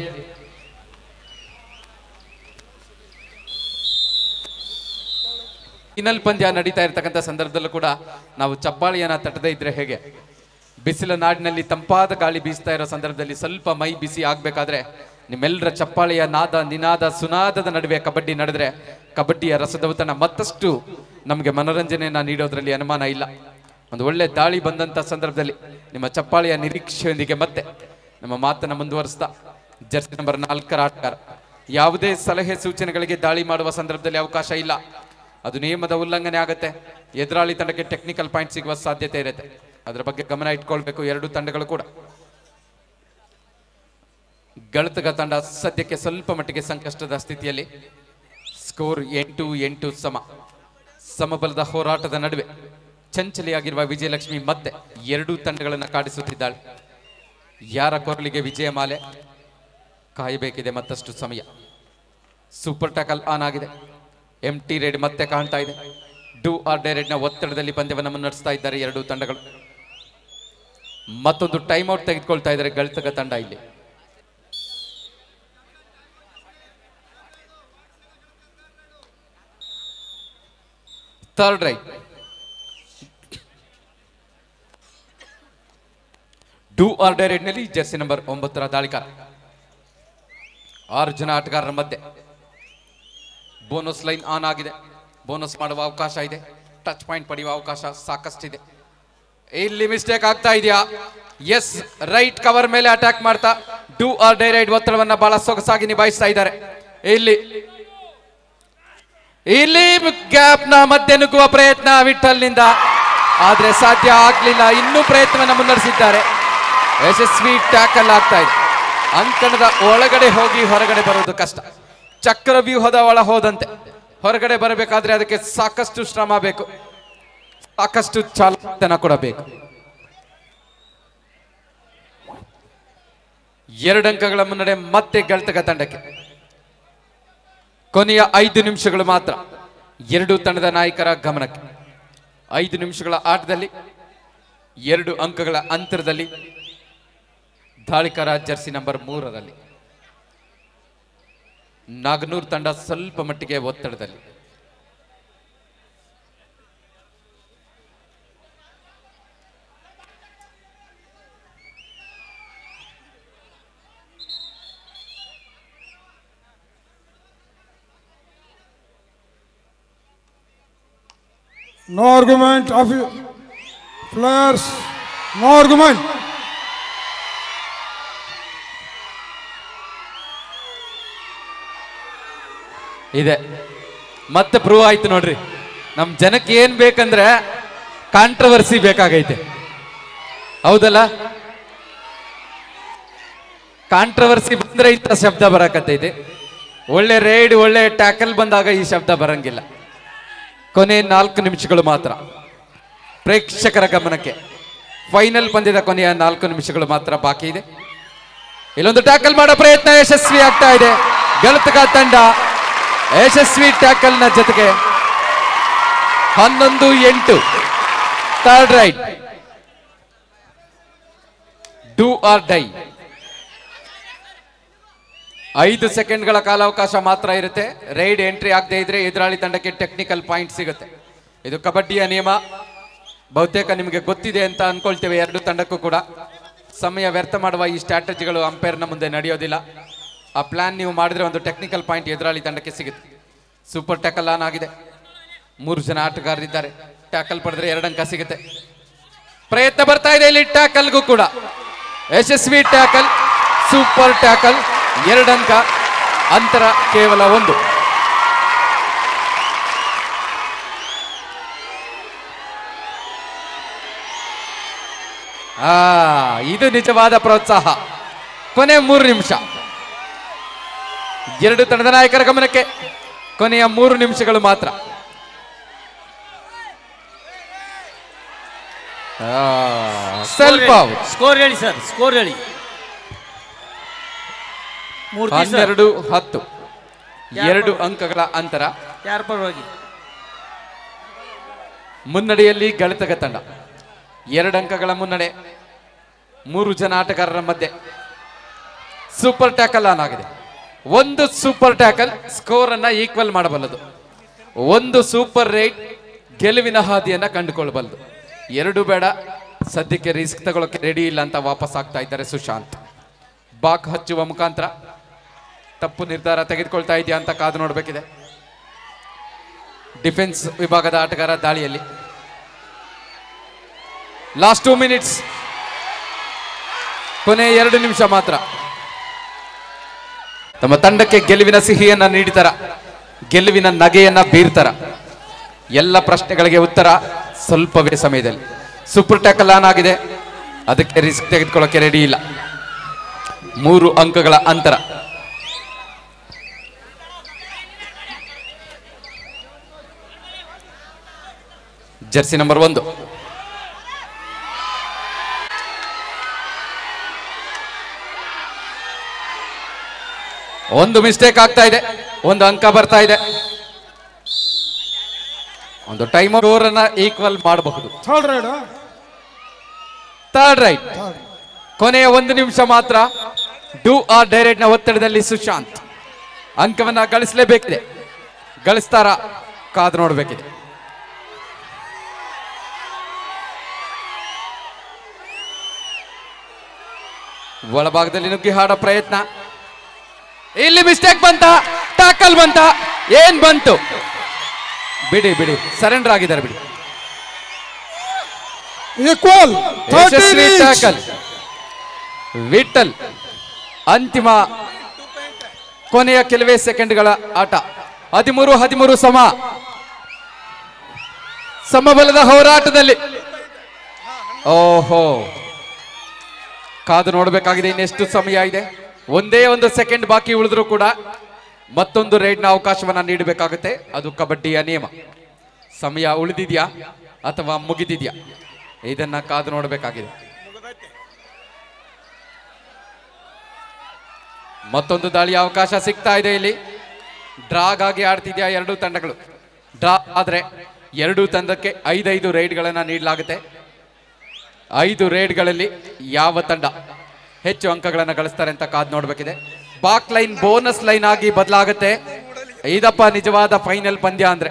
ಫೈನಲ್ ಪಂದ್ಯ ನಡೀತಾ ಇರ್ತಕ್ಕಂಥ ಸಂದರ್ಭದಲ್ಲೂ ಕೂಡ ನಾವು ಚಪ್ಪಾಳಿಯನ್ನ ತಟ್ಟದೇ ಇದ್ರೆ ಹೇಗೆ ಬಿಸಿಲ ನಾಡಿನಲ್ಲಿ ತಂಪಾದ ಗಾಳಿ ಬೀಸ್ತಾ ಇರೋ ಸಂದರ್ಭದಲ್ಲಿ ಸ್ವಲ್ಪ ಮೈ ಬಿಸಿ ಆಗ್ಬೇಕಾದ್ರೆ ನಿಮ್ಮೆಲ್ಲರ ಚಪ್ಪಾಳೆಯ ನಾದ ನಿನಾದ ಸುನಾದದ ನಡುವೆ ಕಬಡ್ಡಿ ನಡೆದ್ರೆ ಕಬಡ್ಡಿಯ ರಸದೌತಣ ಮತ್ತಷ್ಟು ನಮಗೆ ಮನೋರಂಜನೆಯನ್ನ ನೀಡೋದ್ರಲ್ಲಿ ಅನುಮಾನ ಇಲ್ಲ ಒಂದು ಒಳ್ಳೆ ದಾಳಿ ಬಂದಂತ ಸಂದರ್ಭದಲ್ಲಿ ನಿಮ್ಮ ಚಪ್ಪಾಳೆಯ ನಿರೀಕ್ಷೆಯೊಂದಿಗೆ ಮತ್ತೆ ನಮ್ಮ ಮಾತನ್ನ ಮುಂದುವರಿಸ್ತಾ ಜರ್ಸಿ ನಂಬರ್ ನಾಲ್ಕರ ಆಟಗಾರ ಯಾವುದೇ ಸಲಹೆ ಸೂಚನೆಗಳಿಗೆ ದಾಳಿ ಮಾಡುವ ಸಂದರ್ಭದಲ್ಲಿ ಅವಕಾಶ ಇಲ್ಲ ಅದು ನಿಯಮದ ಉಲ್ಲಂಘನೆ ಆಗುತ್ತೆ ಎದುರಾಳಿ ತಂಡಕ್ಕೆ ಟೆಕ್ನಿಕಲ್ ಪಾಯಿಂಟ್ ಸಿಗುವ ಸಾಧ್ಯತೆ ಇರುತ್ತೆ ಅದರ ಬಗ್ಗೆ ಗಮನ ಇಟ್ಕೊಳ್ಬೇಕು ಎರಡು ತಂಡಗಳು ಕೂಡ ಗಳತಗ ತಂಡ ಸದ್ಯಕ್ಕೆ ಸ್ವಲ್ಪ ಮಟ್ಟಿಗೆ ಸಂಕಷ್ಟದ ಸ್ಥಿತಿಯಲ್ಲಿ ಸ್ಕೋರ್ ಎಂಟು ಎಂಟು ಸಮ ಸಮಬಲದ ಹೋರಾಟದ ನಡುವೆ ಚಂಚಲಿಯಾಗಿರುವ ವಿಜಯಲಕ್ಷ್ಮಿ ಮತ್ತೆ ಎರಡೂ ತಂಡಗಳನ್ನು ಕಾಡಿಸುತ್ತಿದ್ದಾಳೆ ಯಾರ ಕೊರಳಿಗೆ ವಿಜಯ ಮಾಲೆ ಕಾಯಬೇಕಿದೆ ಮತ್ತಷ್ಟು ಸಮಯ ಸೂಪರ್ ಟ್ಯಾಕಲ್ ಆನ್ ಆಗಿದೆ ಎಂ ಟಿ ರೇಡ್ ಮತ್ತೆ ಕಾಣ್ತಾ ಇದೆ ಡೂ ಆರ್ ಡೈರೆಕ್ಟ್ನ ಒತ್ತಡದಲ್ಲಿ ಪಂದ್ಯವನ್ನು ಮುನ್ನಡೆಸ್ತಾ ಇದ್ದಾರೆ ಎರಡೂ ತಂಡಗಳು ಮತ್ತೊಂದು ಟೈಮ್ ಔಟ್ ತೆಗೆದುಕೊಳ್ತಾ ಇದ್ದಾರೆ ಗಳಿತಕ ತಂಡ ಇಲ್ಲಿ ಥರ್ಡ್ ರೈಟ್ ಡೂ ಆರ್ ಡೈರೆಕ್ಟ್ನಲ್ಲಿ ಜರ್ಸಿ ನಂಬರ್ ಒಂಬತ್ತರ ದಾಳಿಕಾರ ಆರು ಜನ ಆಟಗಾರರ ಮಧ್ಯೆ ಬೋನಸ್ ಲೈನ್ ಆನ್ ಆಗಿದೆ ಬೋನಸ್ ಮಾಡುವ ಅವಕಾಶ ಇದೆ ಟಚ್ ಪಾಯಿಂಟ್ ಪಡೆಯುವ ಅವಕಾಶ ಸಾಕಷ್ಟಿದೆ ಇಲ್ಲಿ ಮಿಸ್ಟೇಕ್ ಆಗ್ತಾ ಇದೆಯಾ ಎಸ್ ರೈಟ್ ಕವರ್ ಮೇಲೆ ಅಟ್ಯಾಕ್ ಮಾಡ್ತಾ ಡೂ ಆರ್ ಡೈರೈಡ್ ಒತ್ತಡವನ್ನ ಬಹಳ ಸೊಗಸಾಗಿ ನಿಭಾಯಿಸ್ತಾ ಇದ್ದಾರೆ ಇಲ್ಲಿ ಇಲ್ಲಿ ಗ್ಯಾಪ್ ನ ಮಧ್ಯೆ ನುಗ್ಗುವ ಪ್ರಯತ್ನ ವಿಠಲ್ನಿಂದ ಆದ್ರೆ ಸಾಧ್ಯ ಆಗ್ಲಿಲ್ಲ ಇನ್ನೂ ಪ್ರಯತ್ನವನ್ನ ಮುನ್ನಡೆಸಿದ್ದಾರೆ ಯಶಸ್ವಿ ಟ್ಯಾಕಲ್ ಆಗ್ತಾ ಇದೆ ಅಂಕಣದ ಒಳಗಡೆ ಹೋಗಿ ಹೊರಗಡೆ ಬರೋದು ಕಷ್ಟ ಚಕ್ರವ್ಯೂಹದ ಒಳ ಹೋದಂತೆ ಹೊರಗಡೆ ಬರಬೇಕಾದ್ರೆ ಅದಕ್ಕೆ ಸಾಕಷ್ಟು ಶ್ರಮ ಬೇಕು ಸಾಕಷ್ಟು ಚಾಲತನ ಕೊಡಬೇಕು ಎರಡು ಅಂಕಗಳ ಮುನ್ನಡೆ ಮತ್ತೆ ಗೆಳತಕ ತಂಡಕ್ಕೆ ಕೊನೆಯ ಐದು ನಿಮಿಷಗಳು ಮಾತ್ರ ಎರಡು ತಂಡದ ನಾಯಕರ ಗಮನಕ್ಕೆ ಐದು ನಿಮಿಷಗಳ ಆಟದಲ್ಲಿ ಎರಡು ಅಂಕಗಳ ಅಂತರದಲ್ಲಿ ದಾಳಿಕರ ಜರ್ಸಿ ನಂಬರ್ ಮೂರರಲ್ಲಿ ನಾಗನೂರ್ ತಂಡ ಸ್ವಲ್ಪ ಮಟ್ಟಿಗೆ ಒತ್ತಡದಲ್ಲಿ No argument of players. No argument. ಇದೆ ಮತ್ತೆ ಪ್ರೂವ್ ಆಯ್ತು ನೋಡ್ರಿ ನಮ್ ಜನಕ್ಕೆ ಏನ್ ಬೇಕಂದ್ರೆ ಕಾಂಟ್ರವರ್ಸಿ ಬೇಕಾಗೈತೆ ಹೌದಲ್ಲ ಕಾಂಟ್ರವರ್ಸಿ ಬಂದ್ರೆ ಇಂಥ ಶಬ್ದ ಬರಕತ್ತೈತೆ ಒಳ್ಳೆ ರೈಡ್ ಒಳ್ಳೆ ಟ್ಯಾಕಲ್ ಬಂದಾಗ ಈ ಶಬ್ದ ಬರಂಗಿಲ್ಲ ಕೊನೆ ನಾಲ್ಕು ನಿಮಿಷಗಳು ಮಾತ್ರ ಪ್ರೇಕ್ಷಕರ ಗಮನಕ್ಕೆ ಫೈನಲ್ ಪಂದ್ಯದ ಕೊನೆಯ ನಾಲ್ಕು ನಿಮಿಷಗಳು ಮಾತ್ರ ಬಾಕಿ ಇದೆ ಇಲ್ಲೊಂದು ಟ್ಯಾಕಲ್ ಮಾಡೋ ಪ್ರಯತ್ನ ಯಶಸ್ವಿ ಆಗ್ತಾ ಇದೆ ಗೆಳತಕ ತಂಡ ಯಶಸ್ವಿ ಟ್ಯಾಕಲ್ ನ ಜೊತೆಗೆ ಹನ್ನೊಂದು ಎಂಟು third raid do or die ಐದು ಸೆಕೆಂಡ್ಗಳ ಕಾಲಾವಕಾಶ ಮಾತ್ರ ಇರುತ್ತೆ ರೈಡ್ ಎಂಟ್ರಿ ಆಗದೆ ಇದ್ರೆ ಎದುರಾಳಿ ತಂಡಕ್ಕೆ ಟೆಕ್ನಿಕಲ್ ಪಾಯಿಂಟ್ ಸಿಗುತ್ತೆ ಇದು ಕಬಡ್ಡಿಯ ನಿಯಮ ಬಹುತೇಕ ನಿಮಗೆ ಗೊತ್ತಿದೆ ಅಂತ ಅನ್ಕೊಳ್ತೇವೆ ಎರಡು ತಂಡಕ್ಕೂ ಕೂಡ ಸಮಯ ವ್ಯರ್ಥ ಮಾಡುವ ಈ ಸ್ಟ್ರಾಟಜಿಗಳು ಅಂಪೈರ್ನ ಮುಂದೆ ನಡೆಯೋದಿಲ್ಲ ಆ ಪ್ಲಾನ್ ನೀವು ಮಾಡಿದ್ರೆ ಒಂದು ಟೆಕ್ನಿಕಲ್ ಪಾಯಿಂಟ್ ಎದುರಾಳಿ ತಂಡಕ್ಕೆ ಸಿಗುತ್ತೆ ಸೂಪರ್ ಟ್ಯಾಕಲ್ ಆನ್ ಆಗಿದೆ ಮೂರು ಜನ ಆಟಗಾರರಿದ್ದಾರೆ ಟ್ಯಾಕಲ್ ಪಡೆದ್ರೆ ಎರಡು ಅಂಕ ಸಿಗುತ್ತೆ ಪ್ರಯತ್ನ ಬರ್ತಾ ಇದೆ ಇಲ್ಲಿ ಟ್ಯಾಕಲ್ಗೂ ಕೂಡ ಯಶಸ್ವಿ ಟ್ಯಾಕಲ್ ಸೂಪರ್ ಟ್ಯಾಕಲ್ ಎರಡು ಅಂಕ ಅಂತರ ಕೇವಲ ಒಂದು ಆ ಇದು ನಿಜವಾದ ಪ್ರೋತ್ಸಾಹ ಕೊನೆ ಮೂರು ನಿಮಿಷ ಎರಡು ತಂಡದ ನಾಯಕರ ಗಮನಕ್ಕೆ ಕೊನೆಯ ಮೂರು ನಿಮಿಷಗಳು ಮಾತ್ರ ಸ್ವಲ್ಪ ಸ್ಕೋರ್ ಹೇಳಿ ಸರ್ ಸ್ಕೋರ್ ಹೇಳಿ ಮೂರ್ತಿ ಸರ್ ಹನ್ನೆರಡು ಹತ್ತು ಎರಡು ಅಂಕಗಳ ಅಂತರ ಯಾರ ಪರವಾಗಿ ಮುನ್ನಡೆಯಲ್ಲಿ ಗಳಿತಗ ತಂಡ ಎರಡು ಅಂಕಗಳ ಮುನ್ನಡೆ ಮೂರು ಜನ ಆಟಗಾರರ ಮಧ್ಯೆ ಸೂಪರ್ ಟ್ಯಾಕಲ್ ಆನ್ ಆಗಿದೆ ಒಂದು ಸೂಪರ್ ಟ್ಯಾಕಲ್ ಸ್ಕೋರ್ ಅನ್ನ ಈಕ್ವಲ್ ಮಾಡಬಲ್ಲದು ಒಂದು ಸೂಪರ್ ರೈಟ್ ಗೆಲುವಿನ ಹಾದಿಯನ್ನ ಕಂಡುಕೊಳ್ಬಲ್ದು ಎರಡು ಬೇಡ ಸದ್ಯಕ್ಕೆ ರಿಸ್ಕ್ ತಗೊಳ್ಳೋಕೆ ರೆಡಿ ಇಲ್ಲ ಅಂತ ವಾಪಸ್ ಆಗ್ತಾ ಇದ್ದಾರೆ ಸುಶಾಂತ್ ಬಾಕ್ ಹಚ್ಚುವ ಮುಖಾಂತರ ತಪ್ಪು ನಿರ್ಧಾರ ತೆಗೆದುಕೊಳ್ತಾ ಇದೆಯಾ ಅಂತ ಕಾದು ನೋಡಬೇಕಿದೆ ಡಿಫೆನ್ಸ್ ವಿಭಾಗದ ಆಟಗಾರ ದಾಳಿಯಲ್ಲಿ ಲಾಸ್ಟ್ ಟೂ ಮಿನಿಟ್ಸ್ ಕೊನೆ ಎರಡು ನಿಮಿಷ ಮಾತ್ರ ತಮ್ಮ ತಂಡಕ್ಕೆ ಗೆಲುವಿನ ಸಿಹಿಯನ್ನ ನೀಡಿತರ ಗೆಲುವಿನ ನಗೆಯನ್ನ ಬೀರ್ತಾರ ಎಲ್ಲ ಪ್ರಶ್ನೆಗಳಿಗೆ ಉತ್ತರ ಸ್ವಲ್ಪವೇ ಸಮಯದಲ್ಲಿ ಸೂಪರ್ ಟ್ಯಾಕಲ್ ಆನ್ ಆಗಿದೆ ಅದಕ್ಕೆ ರಿಸ್ಕ್ ತೆಗೆದುಕೊಳ್ಳೋಕೆ ರೆಡಿ ಇಲ್ಲ ಮೂರು ಅಂಕಗಳ ಅಂತರ ಜರ್ಸಿ ನಂಬರ್ ಒಂದು ಒಂದು ಮಿಸ್ಟೇಕ್ ಆಗ್ತಾ ಇದೆ ಒಂದು ಅಂಕ ಬರ್ತಾ ಇದೆ ಒಂದು ಟೈಮ್ ಅನ್ನ ಈಕ್ವಲ್ ಮಾಡಬಹುದು ಥರ್ಡ್ ರೈಡ್ ಥರ್ಡ್ ರೈಟ್ ಕೊನೆಯ ಒಂದು ನಿಮಿಷ ಮಾತ್ರ ಡೂ ಆರ್ ಡೈರೆಕ್ಟ್ ನ ಒತ್ತಡದಲ್ಲಿ ಸುಶಾಂತ್ ಅಂಕವನ್ನ ಗಳಿಸಲೇಬೇಕಿದೆ ಗಳಿಸ್ತಾರ ಕಾದು ನೋಡಬೇಕಿದೆ ಒಳಭಾಗದಲ್ಲಿ ನುಗ್ಗಿ ಹಾಡೋ ಪ್ರಯತ್ನ ಇಲ್ಲಿ ಮಿಸ್ಟೇಕ್ ಬಂತ ಟಾಕಲ್ ಬಂತ ಏನ್ ಬಂತು ಬಿಡಿ ಬಿಡಿ ಸರೆಂಡರ್ ಆಗಿದ್ದಾರೆ ಬಿಡಿ ಈಕ್ವಲ್ ಯಶಸ್ವಿ ಟ್ಯಾಕಲ್ ವಿಠಲ್ ಅಂತಿಮ ಕೊನೆಯ ಕೆಲವೇ ಸೆಕೆಂಡ್ಗಳ ಆಟ ಹದಿಮೂರು ಹದಿಮೂರು ಸಮ ಸಮಬಲದ ಹೋರಾಟದಲ್ಲಿ ಓಹೋ ಕಾದು ನೋಡಬೇಕಾಗಿದೆ ಇನ್ನೆಷ್ಟು ಸಮಯ ಇದೆ ಒಂದೇ ಒಂದು ಸೆಕೆಂಡ್ ಬಾಕಿ ಉಳಿದ್ರು ಕೂಡ ಮತ್ತೊಂದು ರೈಡ್ನ ಅವಕಾಶವನ್ನ ನೀಡಬೇಕಾಗುತ್ತೆ ಅದು ಕಬಡ್ಡಿಯ ನಿಯಮ ಸಮಯ ಉಳಿದಿದ್ಯಾ ಅಥವಾ ಮುಗಿದಿದ್ಯಾ ಇದನ್ನ ಕಾದು ನೋಡಬೇಕಾಗಿದೆ ಮತ್ತೊಂದು ದಾಳಿಯ ಅವಕಾಶ ಸಿಗ್ತಾ ಇದೆ ಇಲ್ಲಿ ಡ್ರಾಗಾಗಿ ಆಡ್ತಿದ್ಯಾ ಎರಡೂ ತಂಡಗಳು ಡ್ರಾ ಆದ್ರೆ ಎರಡೂ ತಂಡಕ್ಕೆ ಐದೈದು ರೈಡ್ಗಳನ್ನ ನೀಡಲಾಗುತ್ತೆ ಐದು ರೈಡ್ಗಳಲ್ಲಿ ಯಾವ ತಂಡ ಹೆಚ್ಚು ಅಂಕಗಳನ್ನು ಗಳಿಸ್ತಾರೆ ಅಂತ ಕಾದು ನೋಡಬೇಕಿದೆ ಬಾಕ್ ಲೈನ್ ಬೋನಸ್ ಲೈನ್ ಆಗಿ ಬದಲಾಗುತ್ತೆ ಇದಪ್ಪ ನಿಜವಾದ ಫೈನಲ್ ಪಂದ್ಯ ಅಂದ್ರೆ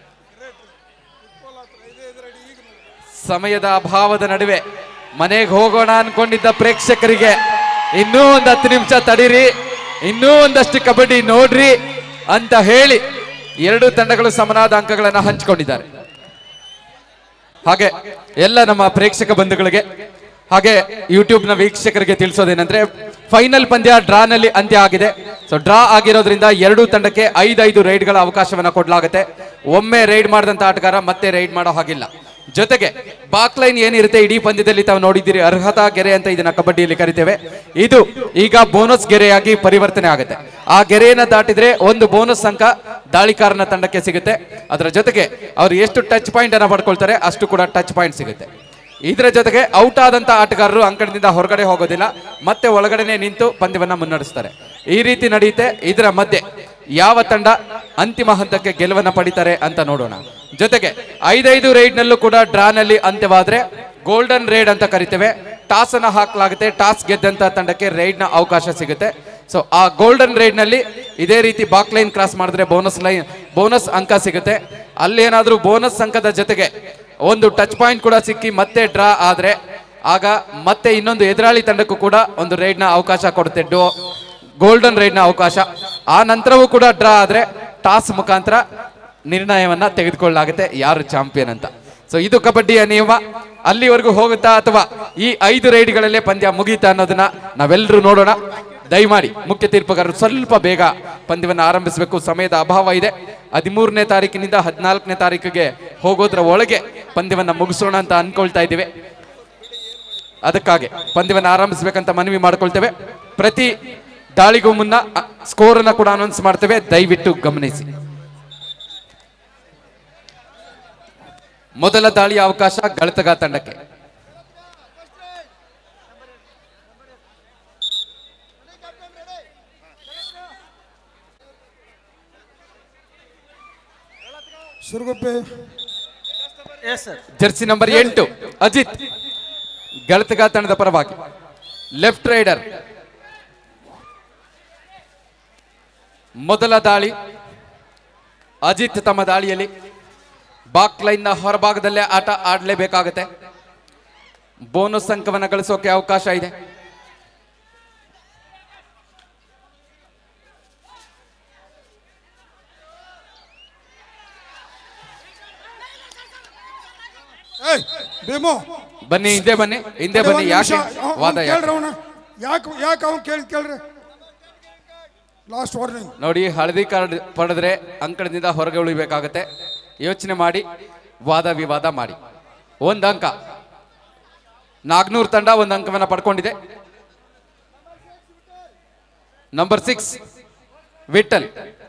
ಸಮಯದ ಅಭಾವದ ನಡುವೆ ಮನೆಗೆ ಹೋಗೋಣ ಅನ್ಕೊಂಡಿದ್ದ ಪ್ರೇಕ್ಷಕರಿಗೆ ಇನ್ನೂ ಒಂದು ಹತ್ತು ನಿಮಿಷ ತಡೀರಿ ಇನ್ನೂ ಒಂದಷ್ಟು ಕಬಡ್ಡಿ ನೋಡ್ರಿ ಅಂತ ಹೇಳಿ ಎರಡು ತಂಡಗಳು ಸಮನಾದ ಅಂಕಗಳನ್ನು ಹಂಚಿಕೊಂಡಿದ್ದಾರೆ ಹಾಗೆ ಎಲ್ಲ ನಮ್ಮ ಪ್ರೇಕ್ಷಕ ಬಂಧುಗಳಿಗೆ ಹಾಗೆ ಯೂಟ್ಯೂಬ್ ನ ವೀಕ್ಷಕರಿಗೆ ತಿಳಿಸೋದೇನೆಂದ್ರೆ ಫೈನಲ್ ಪಂದ್ಯ ಡ್ರಾ ನಲ್ಲಿ ಅಂತ್ಯ ಆಗಿದೆ ಸೊ ಡ್ರಾ ಆಗಿರೋದ್ರಿಂದ ಎರಡೂ ತಂಡಕ್ಕೆ ಐದೈದು ರೈಡ್ಗಳ ಅವಕಾಶವನ್ನ ಕೊಡಲಾಗುತ್ತೆ ಒಮ್ಮೆ ರೈಡ್ ಮಾಡಿದಂತ ಆಟಗಾರ ಮತ್ತೆ ರೈಡ್ ಮಾಡೋ ಹಾಗಿಲ್ಲ ಜೊತೆಗೆ ಬಾಕ್ ಲೈನ್ ಏನಿರುತ್ತೆ ಇಡೀ ಪಂದ್ಯದಲ್ಲಿ ತಾವು ನೋಡಿದ್ದೀರಿ ಅರ್ಹತಾ ಗೆರೆ ಅಂತ ಇದನ್ನ ಕಬಡ್ಡಿಯಲ್ಲಿ ಕರಿತೇವೆ ಇದು ಈಗ ಬೋನಸ್ ಗೆರೆಯಾಗಿ ಪರಿವರ್ತನೆ ಆಗುತ್ತೆ ಆ ಗೆರೆಯನ್ನ ದಾಟಿದ್ರೆ ಒಂದು ಬೋನಸ್ ಅಂಕ ದಾಳಿಕಾರನ ತಂಡಕ್ಕೆ ಸಿಗುತ್ತೆ ಅದರ ಜೊತೆಗೆ ಅವರು ಎಷ್ಟು ಟಚ್ ಪಾಯಿಂಟ್ ಅನ್ನ ಪಡ್ಕೊಳ್ತಾರೆ ಅಷ್ಟು ಕೂಡ ಟಚ್ ಪಾಯಿಂಟ್ ಸಿಗುತ್ತೆ ಇದರ ಜೊತೆಗೆ ಔಟ್ ಆದಂತ ಆಟಗಾರರು ಅಂಕಣದಿಂದ ಹೊರಗಡೆ ಹೋಗೋದಿಲ್ಲ ಮತ್ತೆ ಒಳಗಡೆನೆ ನಿಂತು ಪಂದ್ಯವನ್ನ ಮುನ್ನಡೆಸ್ತಾರೆ ಈ ರೀತಿ ನಡೆಯುತ್ತೆ ಇದರ ಮಧ್ಯೆ ಯಾವ ತಂಡ ಅಂತಿಮ ಹಂತಕ್ಕೆ ಗೆಲುವನ್ನ ಪಡಿತಾರೆ ಅಂತ ನೋಡೋಣ ಜೊತೆಗೆ ಐದೈದು ರೈಡ್ ನಲ್ಲೂ ಕೂಡ ಡ್ರಾ ನಲ್ಲಿ ಅಂತ್ಯವಾದ್ರೆ ಗೋಲ್ಡನ್ ರೈಡ್ ಅಂತ ಕರಿತೇವೆ ಟಾಸ್ ಅನ್ನ ಹಾಕಲಾಗುತ್ತೆ ಟಾಸ್ ಗೆದ್ದಂತ ತಂಡಕ್ಕೆ ರೈಡ್ ನ ಅವಕಾಶ ಸಿಗುತ್ತೆ ಸೊ ಆ ಗೋಲ್ಡನ್ ರೈಡ್ ನಲ್ಲಿ ಇದೇ ರೀತಿ ಬಾಕ್ ಲೈನ್ ಕ್ರಾಸ್ ಮಾಡಿದ್ರೆ ಬೋನಸ್ ಲೈನ್ ಬೋನಸ್ ಅಂಕ ಸಿಗುತ್ತೆ ಅಲ್ಲಿ ಏನಾದ್ರೂ ಬೋನಸ್ ಅಂಕದ ಜೊತೆಗೆ ಒಂದು ಟಚ್ ಪಾಯಿಂಟ್ ಕೂಡ ಸಿಕ್ಕಿ ಮತ್ತೆ ಡ್ರಾ ಆದ್ರೆ ಆಗ ಮತ್ತೆ ಇನ್ನೊಂದು ಎದುರಾಳಿ ತಂಡಕ್ಕೂ ಕೂಡ ಒಂದು ರೈಡ್ ನ ಅವಕಾಶ ಕೊಡುತ್ತೆ ಡೋ ಗೋಲ್ಡನ್ ರೈಡ್ ನ ಅವಕಾಶ ಆ ನಂತರವೂ ಕೂಡ ಡ್ರಾ ಆದ್ರೆ ಟಾಸ್ ಮುಖಾಂತರ ನಿರ್ಣಯವನ್ನ ತೆಗೆದುಕೊಳ್ಳಲಾಗುತ್ತೆ ಯಾರು ಚಾಂಪಿಯನ್ ಅಂತ ಸೊ ಇದು ಕಬಡ್ಡಿಯ ನಿಯಮ ಅಲ್ಲಿವರೆಗೂ ಹೋಗುತ್ತಾ ಅಥವಾ ಈ ಐದು ರೈಡ್ಗಳಲ್ಲೇ ಪಂದ್ಯ ಮುಗೀತಾ ಅನ್ನೋದನ್ನ ನಾವೆಲ್ಲರೂ ನೋಡೋಣ ದಯಮಾಡಿ ಮುಖ್ಯ ತೀರ್ಪುಗಾರರು ಸ್ವಲ್ಪ ಬೇಗ ಪಂದ್ಯವನ್ನು ಆರಂಭಿಸಬೇಕು ಸಮಯದ ಅಭಾವ ಇದೆ ಹದಿಮೂರನೇ ತಾರೀಕಿನಿಂದ ಹದಿನಾಲ್ಕನೇ ತಾರೀಕಿಗೆ ಹೋಗೋದ್ರ ಒಳಗೆ ಪಂದ್ಯವನ್ನ ಮುಗಿಸೋಣ ಅಂತ ಅನ್ಕೊಳ್ತಾ ಇದ್ದೀವಿ ಅದಕ್ಕಾಗಿ ಪಂದ್ಯವನ್ನು ಆರಂಭಿಸಬೇಕಂತ ಮನವಿ ಮಾಡ್ಕೊಳ್ತೇವೆ ಪ್ರತಿ ದಾಳಿಗೂ ಮುನ್ನ ಸ್ಕೋರ್ ಅನ್ನ ಕೂಡ ಅನೌನ್ಸ್ ಮಾಡ್ತೇವೆ ದಯವಿಟ್ಟು ಗಮನಿಸಿ ಮೊದಲ ದಾಳಿಯ ಅವಕಾಶ ಗಳತಗ ತಂಡಕ್ಕೆ Suraguppe S sir jersey number ಎಂಟು ಅಜಿತ್ ಗಳತಗ ತಂಡದ ಪರವಾಗಿ ಲೆಫ್ಟ್ ರೈಡರ್ ಮೊದಲ ದಾಳಿ ಅಜಿತ್ ತಮ್ಮ ದಾಳಿಯಲ್ಲಿ ಬಾಕ್ ಲೈನ್ ನ ಹೊರಭಾಗದಲ್ಲೇ ಆಟ ಆಡಲೇಬೇಕಾಗತ್ತೆ ಬೋನಸ್ ಅಂಕವನ್ನ ಗಳಿಸೋಕೆ ಅವಕಾಶ ಇದೆ ಏಯ್ ಭೀಮು ಬನ್ನಿ ಹಿಂದೆ ಬನ್ನಿ ಹಿಂದೆ ಬನ್ನಿ ಯಾಕೆ ವಾದ ಕೇಳ್ರಿ ಯಾಕೆ ಅವನ ಯಾಕೆ ಯಾಕೆ ಅವ್ನು ಕೇಳಿ ಕೇಳ್ರಿ ಲಾಸ್ಟ್ ವಾರ್ನಿಂಗ್ ನೋಡಿ ಹಳದಿ ಕಾರ್ಡ್ ಪಡೆದ್ರೆ ಅಂಕಣದಿಂದ ಹೊರಗೆ ಉಳಿಬೇಕಾಗತ್ತೆ ಯೋಚನೆ ಮಾಡಿ ವಾದ ವಿವಾದ ಮಾಡಿ ಒಂದು ಅಂಕ ನಾಗ್ನೂರ್ ತಂಡ ಒಂದು ಅಂಕವನ್ನ ಪಡ್ಕೊಂಡಿದೆ ನಂಬರ್ ಸಿಕ್ಸ್ ವಿಠಲ್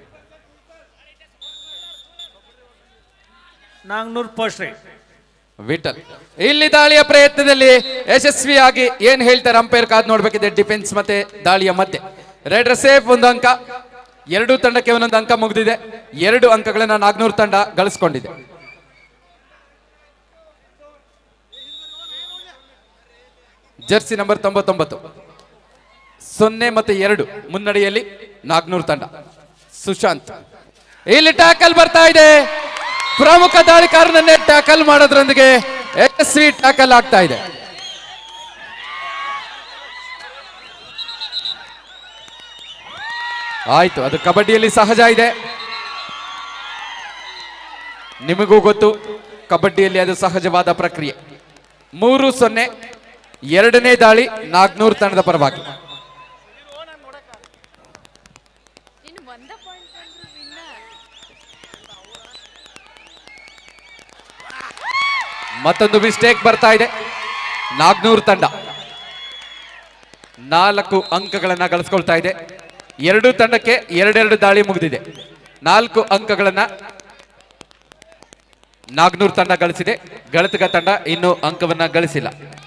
ನಾಲ್ಕುನೂರು ಫಸ್ಟ್ ರೈಟ್ ವಿಠಲ್ ಇಲ್ಲಿ ದಾಳಿಯ ಪ್ರಯತ್ನದಲ್ಲಿ ಯಶಸ್ವಿಯಾಗಿ ಏನ್ ಹೇಳ್ತಾರೆ ಅಂಪೈರ್ ಕಾದ್ ನೋಡ್ಬೇಕಿದೆ ಡಿಫೆನ್ಸ್ ಮತ್ತೆ ದಾಳಿಯ ಮಧ್ಯೆ ರೈಡರ್ ಸೇಫ್ ಒಂದು ಅಂಕ ಎರಡು ತಂಡಕ್ಕೆ ಒಂದೊಂದು ಅಂಕ ಮುಗಿದಿದೆ ಎರಡು ಅಂಕಗಳನ್ನ ನಾಗ್ನೂರ್ ತಂಡ ಗಳಿಸ್ಕೊಂಡಿದೆ ಜರ್ಸಿ ನಂಬರ್ ತೊಂಬತ್ತೊಂಬತ್ತು ಸೊನ್ನೆ ಮತ್ತೆ ಎರಡು ಮುನ್ನಡೆಯಲ್ಲಿ ನಾಗ್ನೂರ್ ತಂಡ ಸುಶಾಂತ್ ಇಲ್ಲಿ ಟ್ಯಾಕಲ್ ಬರ್ತಾ ಇದೆ ಪ್ರಮುಖ ದಾಳಿಕಾರನನ್ನೇ ಟ್ಯಾಕಲ್ ಮಾಡೋದ್ರೊಂದಿಗೆ ಯಶಸ್ವಿ ಟ್ಯಾಕಲ್ ಆಗ್ತಾ ಇದೆ ಆಯ್ತು ಅದು ಕಬಡ್ಡಿಯಲ್ಲಿ ಸಹಜ ಇದೆ ನಿಮಗೂ ಗೊತ್ತು ಕಬಡ್ಡಿಯಲ್ಲಿ ಅದು ಸಹಜವಾದ ಪ್ರಕ್ರಿಯೆ ಮೂರು ಸೊನ್ನೆ ಎರಡನೇ ದಾಳಿ ನಾಗ್ನೂರ್ ತಂಡದ ಪರವಾಗಿ ಇನ್ನು ಒಂದ ಪಾಯಿಂಟ್ ಬಂದ್ರು ವಿನ್ನರ್ ಮತ್ತೊಂದು ಮಿಸ್ಟೇಕ್ ಬರ್ತಾ ಇದೆ ನಾಗ್ನೂರ್ ತಂಡ ನಾಲ್ಕು ಅಂಕಗಳನ್ನ ಗಳಿಸ್ಕೊಳ್ತಾ ಇದೆ ಎರಡು ತಂಡಕ್ಕೆ ಎರಡೆರಡು ದಾಳಿ ಮುಗಿದಿದೆ ನಾಲ್ಕು ಅಂಕಗಳನ್ನ ನಾಗ್ನೂರ್ ತಂಡ ಗಳಿಸಿದೆ ಗಳತಿಗ ತಂಡ ಇನ್ನೂ ಅಂಕವನ್ನ ಗಳಿಸಿಲ್ಲ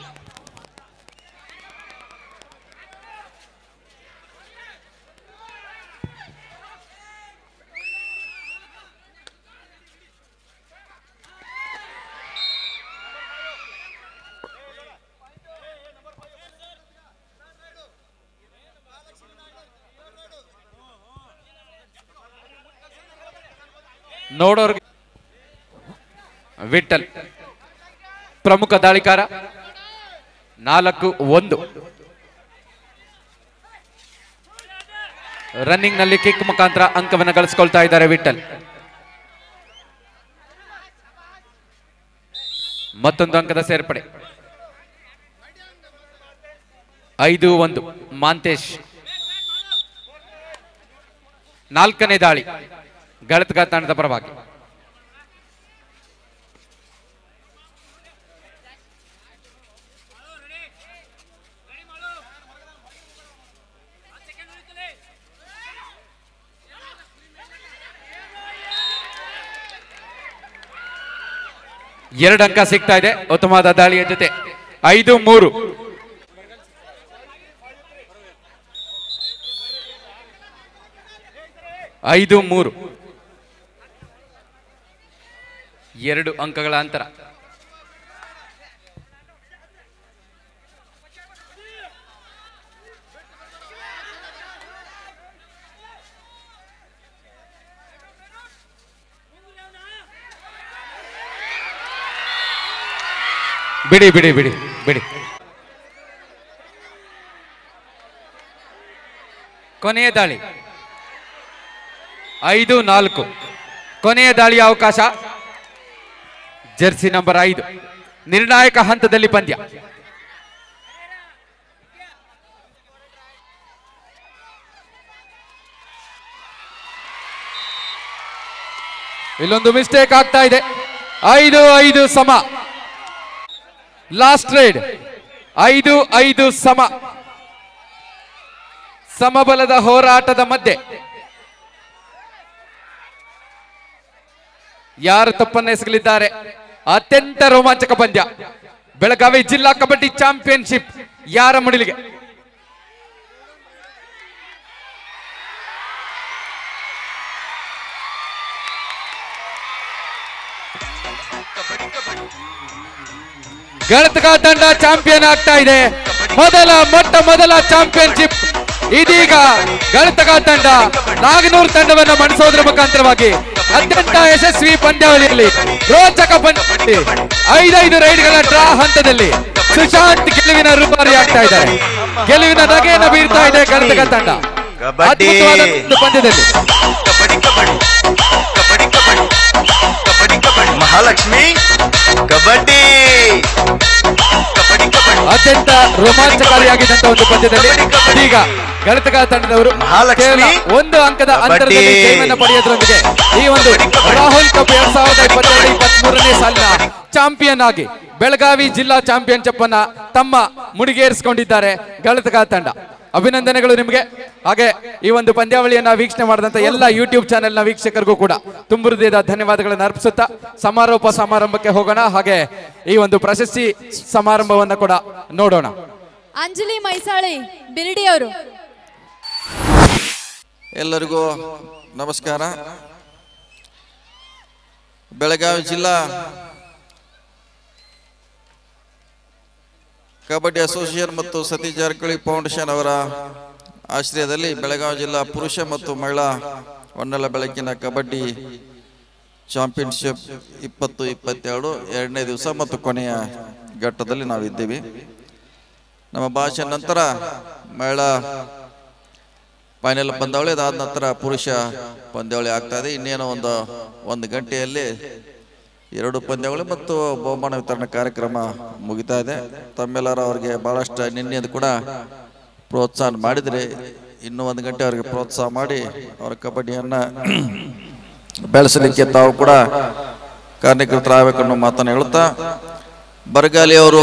ನೋಡೋರ್ಗೆ ವಿಠಲ್ ಪ್ರಮುಖ ದಾಳಿಕಾರ ನಾಲ್ಕು ಒಂದು ರನ್ನಿಂಗ್ ನಲ್ಲಿ ಕಿಕ್ ಮುಖಾಂತರ ಅಂಕವನ್ನು ಗಳಿಸ್ಕೊಳ್ತಾ ಇದ್ದಾರೆ ವಿಠಲ್ ಮತ್ತೊಂದು ಅಂಕದ ಸೇರ್ಪಡೆ ಐದು ಒಂದು ಮಾಂತೇಶ್ ನಾಲ್ಕನೇ ದಾಳಿ ಗಳತ್ಗ ತಂಡದ ಪರವಾಗಿ ಎರಡು ಅಂಕ ಸಿಗ್ತಾ ಇದೆ ಉತ್ತಮವಾದ ದಾಳಿಯ ಜೊತೆ ಐದು ಮೂರು ಐದು ಮೂರು ಎರಡು ಅಂಕಗಳ ಅಂತರ ಬಿಡಿ ಬಿಡಿ ಬಿಡಿ ಬಿಡಿ ಕೊನೆಯ ದಾಳಿ ಐದು ನಾಲ್ಕು ಕೊನೆಯ ದಾಳಿಯ ಅವಕಾಶ ಜರ್ಸಿ ನಂಬರ್ ಐದು ನಿರ್ಣಾಯಕ ಹಂತದಲ್ಲಿ ಪಂದ್ಯ ಇಲ್ಲೊಂದು ಮಿಸ್ಟೇಕ್ ಆಗ್ತಾ ಇದೆ ಐದು ಐದು ಸಮ ಲಾಸ್ಟ್ ರೈಡ್ ಐದು ಐದು ಸಮ ಸಮಬಲದ ಹೋರಾಟದ ಮಧ್ಯೆ ಯಾರು ತಪ್ಪನ್ನು ಎಸಗಲಿದ್ದಾರೆ ಅತ್ಯಂತ ರೋಮಾಂಚಕ ಪಂದ್ಯ ಬೆಳಗಾವಿ ಜಿಲ್ಲಾ ಕಬಡ್ಡಿ ಚಾಂಪಿಯನ್ಶಿಪ್ ಯಾರ ಮುಡಿಲಿಗೆ ಗಳತಕ ತಂಡ ಚಾಂಪಿಯನ್ ಆಗ್ತಾ ಇದೆ ಮೊದಲ ಮೊಟ್ಟ ಮೊದಲ ಚಾಂಪಿಯನ್ಶಿಪ್ ಇದೀಗ ಗಳತಕ ತಂಡ ನಾಗನೂರು ತಂಡವನ್ನ ಮಣಿಸೋದ್ರ ಮುಖಾಂತರವಾಗಿ ಅತ್ಯಂತ ಯಶಸ್ವಿ ಪಂದ್ಯಾವಳಿಯಲ್ಲಿ ರೋಚಕ ಪಂದ್ಯ ಐದೈದು ರೈಡ್ಗಳ ಡ್ರಾ ಹಂತದಲ್ಲಿ ಸುಶಾಂತ್ ಗೆಲುವಿನ ರೂಪಾರಿ ಆಗ್ತಾ ಇದ್ದಾರೆ ಗೆಲುವಿನ ನಗೆಯನ್ನು ಬೀರ್ತಾ ಇದೆ ಕರ್ನಾಟಕ ತಂಡ ಕಬಡ್ಡಿ. ಅದ್ಭುತವಾದ ಒಂದು ಪಂದ್ಯದಲ್ಲಿ ಕಬಡ್ಡಿ ಕಬಡ್ಡಿ ಕಬಡ್ಡಿ ಕಬಡ್ಡಿ ಕಬಡ್ಡಿ ಕಬಡ್ಡಿ ಮಹಾಲಕ್ಷ್ಮಿ ಕಬಡ್ಡಿ ಕಬಡ್ಡಿ ಕಬಡ್ಡಿ ಅತ್ಯಂತ ರೋಮಾಂಚಕಾರಿಯಾಗಿದ್ದಂತ ಒಂದು ಪಂದ್ಯದಲ್ಲಿ ಈಗ ಗಳತಕ ತಂಡದವರು ಮಹಾಲಕ್ಷ್ಮಿ. ಕೇವಲ ಒಂದು ಅಂಕದ ಅಂತರದಲ್ಲಿ ಕಬಡ್ಡಿ. ಜಯವನ್ನು ಪಡೆಯೋದ್ರೊಂದಿಗೆ ಈ ಒಂದು ಕಬಡ್ಡಿ, ಕಬಡ್ಡಿ. ರಾಹುಲ್ ಕಪ್ ಎರಡ್ ಸಾವಿರದ ಇಪ್ಪತ್ತೆರಡು ಇಪ್ಪತ್ಮೂರನೇ ಸಾಲಿನ ಚಾಂಪಿಯನ್ ಆಗಿ ಬೆಳಗಾವಿ ಜಿಲ್ಲಾ ಚಾಂಪಿಯನ್ಶಿಪ್ ಅನ್ನ ತಮ್ಮ ಮುಡಿಗೇರಿಸಿಕೊಂಡಿದ್ದಾರೆ ಗಳತಕ ತಂಡ ಅಭಿನಂದನೆಗಳು ನಿಮಗೆ ಹಾಗೆ ಈ ಒಂದು ಪಂದ್ಯಾವಳಿಯನ್ನ ವೀಕ್ಷಣೆ ಮಾಡಿದಂತ ಎಲ್ಲ ಯೂಟ್ಯೂಬ್ ಚಾನೆಲ್ನ ವೀಕ್ಷಕರಿಗೂ ಕೂಡ ತುಂಬು ಹೃದಯದ ಧನ್ಯವಾದಗಳನ್ನು ಅರ್ಪಿಸುತ್ತಾ ಸಮಾರೋಪ ಸಮಾರಂಭಕ್ಕೆ ಹೋಗೋಣ ಹಾಗೆ ಈ ಒಂದು ಪ್ರಶಸ್ತಿ ಸಮಾರಂಭವನ್ನ ಕೂಡ ನೋಡೋಣ ಅಂಜಲಿ ಮೈಸಾಳಿ ಬಿರ್ಡಿ ಅವರು ಎಲ್ಲರಿಗೂ ನಮಸ್ಕಾರ ಬೆಳಗಾವಿ ಜಿಲ್ಲಾ ಕಬಡ್ಡಿ ಅಸೋಸಿಯೇಷನ್ ಮತ್ತು ಸತೀಶ್ ಜಾರಕಿಹೊಳಿ ಫೌಂಡೇಶನ್ ಅವರ ಆಶ್ರಯದಲ್ಲಿ ಬೆಳಗಾವಿ ಜಿಲ್ಲಾ ಪುರುಷ ಮತ್ತು ಮಹಿಳಾ ಹೊನ್ನಲ ಬೆಳಕಿನ ಕಬಡ್ಡಿ ಚಾಂಪಿಯನ್ಶಿಪ್ ಇಪ್ಪತ್ತು ಇಪ್ಪತ್ತೆರಡು ಎರಡನೇ ದಿವಸ ಮತ್ತು ಕೊನೆಯ ಘಟ್ಟದಲ್ಲಿ ನಾವಿದ್ದೀವಿ ನಮ್ಮ ಭಾಷೆ ನಂತರ ಮಹಿಳಾ ಫೈನಲ್ ಪಂದ್ಯಾವಳಿ ಅದಾದ ನಂತರ ಪುರುಷ ಪಂದ್ಯಾವಳಿ ಆಗ್ತಾ ಇದೆ ಇನ್ನೇನೋ ಒಂದು ಒಂದು ಗಂಟೆಯಲ್ಲಿ ಎರಡು ಪಂದ್ಯಾವಳಿ ಮತ್ತು ಬಹುಮಾನ ವಿತರಣೆ ಕಾರ್ಯಕ್ರಮ ಮುಗಿತಾ ಇದೆ ತಮ್ಮೆಲ್ಲರೂ ಅವರಿಗೆ ಬಹಳಷ್ಟು ನಿನ್ನೆದು ಕೂಡ ಪ್ರೋತ್ಸಾಹ ಮಾಡಿದರೆ ಇನ್ನೂ ಒಂದು ಗಂಟೆ ಅವರಿಗೆ ಪ್ರೋತ್ಸಾಹ ಮಾಡಿ ಅವರ ಕಬಡ್ಡಿಯನ್ನು ಬೆಳೆಸಲಿಕ್ಕೆ ತಾವು ಕೂಡ ಕಾರ್ಯಕರ್ತರಾಗಬೇಕು ಅನ್ನೋ ಮಾತನ್ನು ಹೇಳುತ್ತಾ ಬರಗಾಲಿ ಅವರು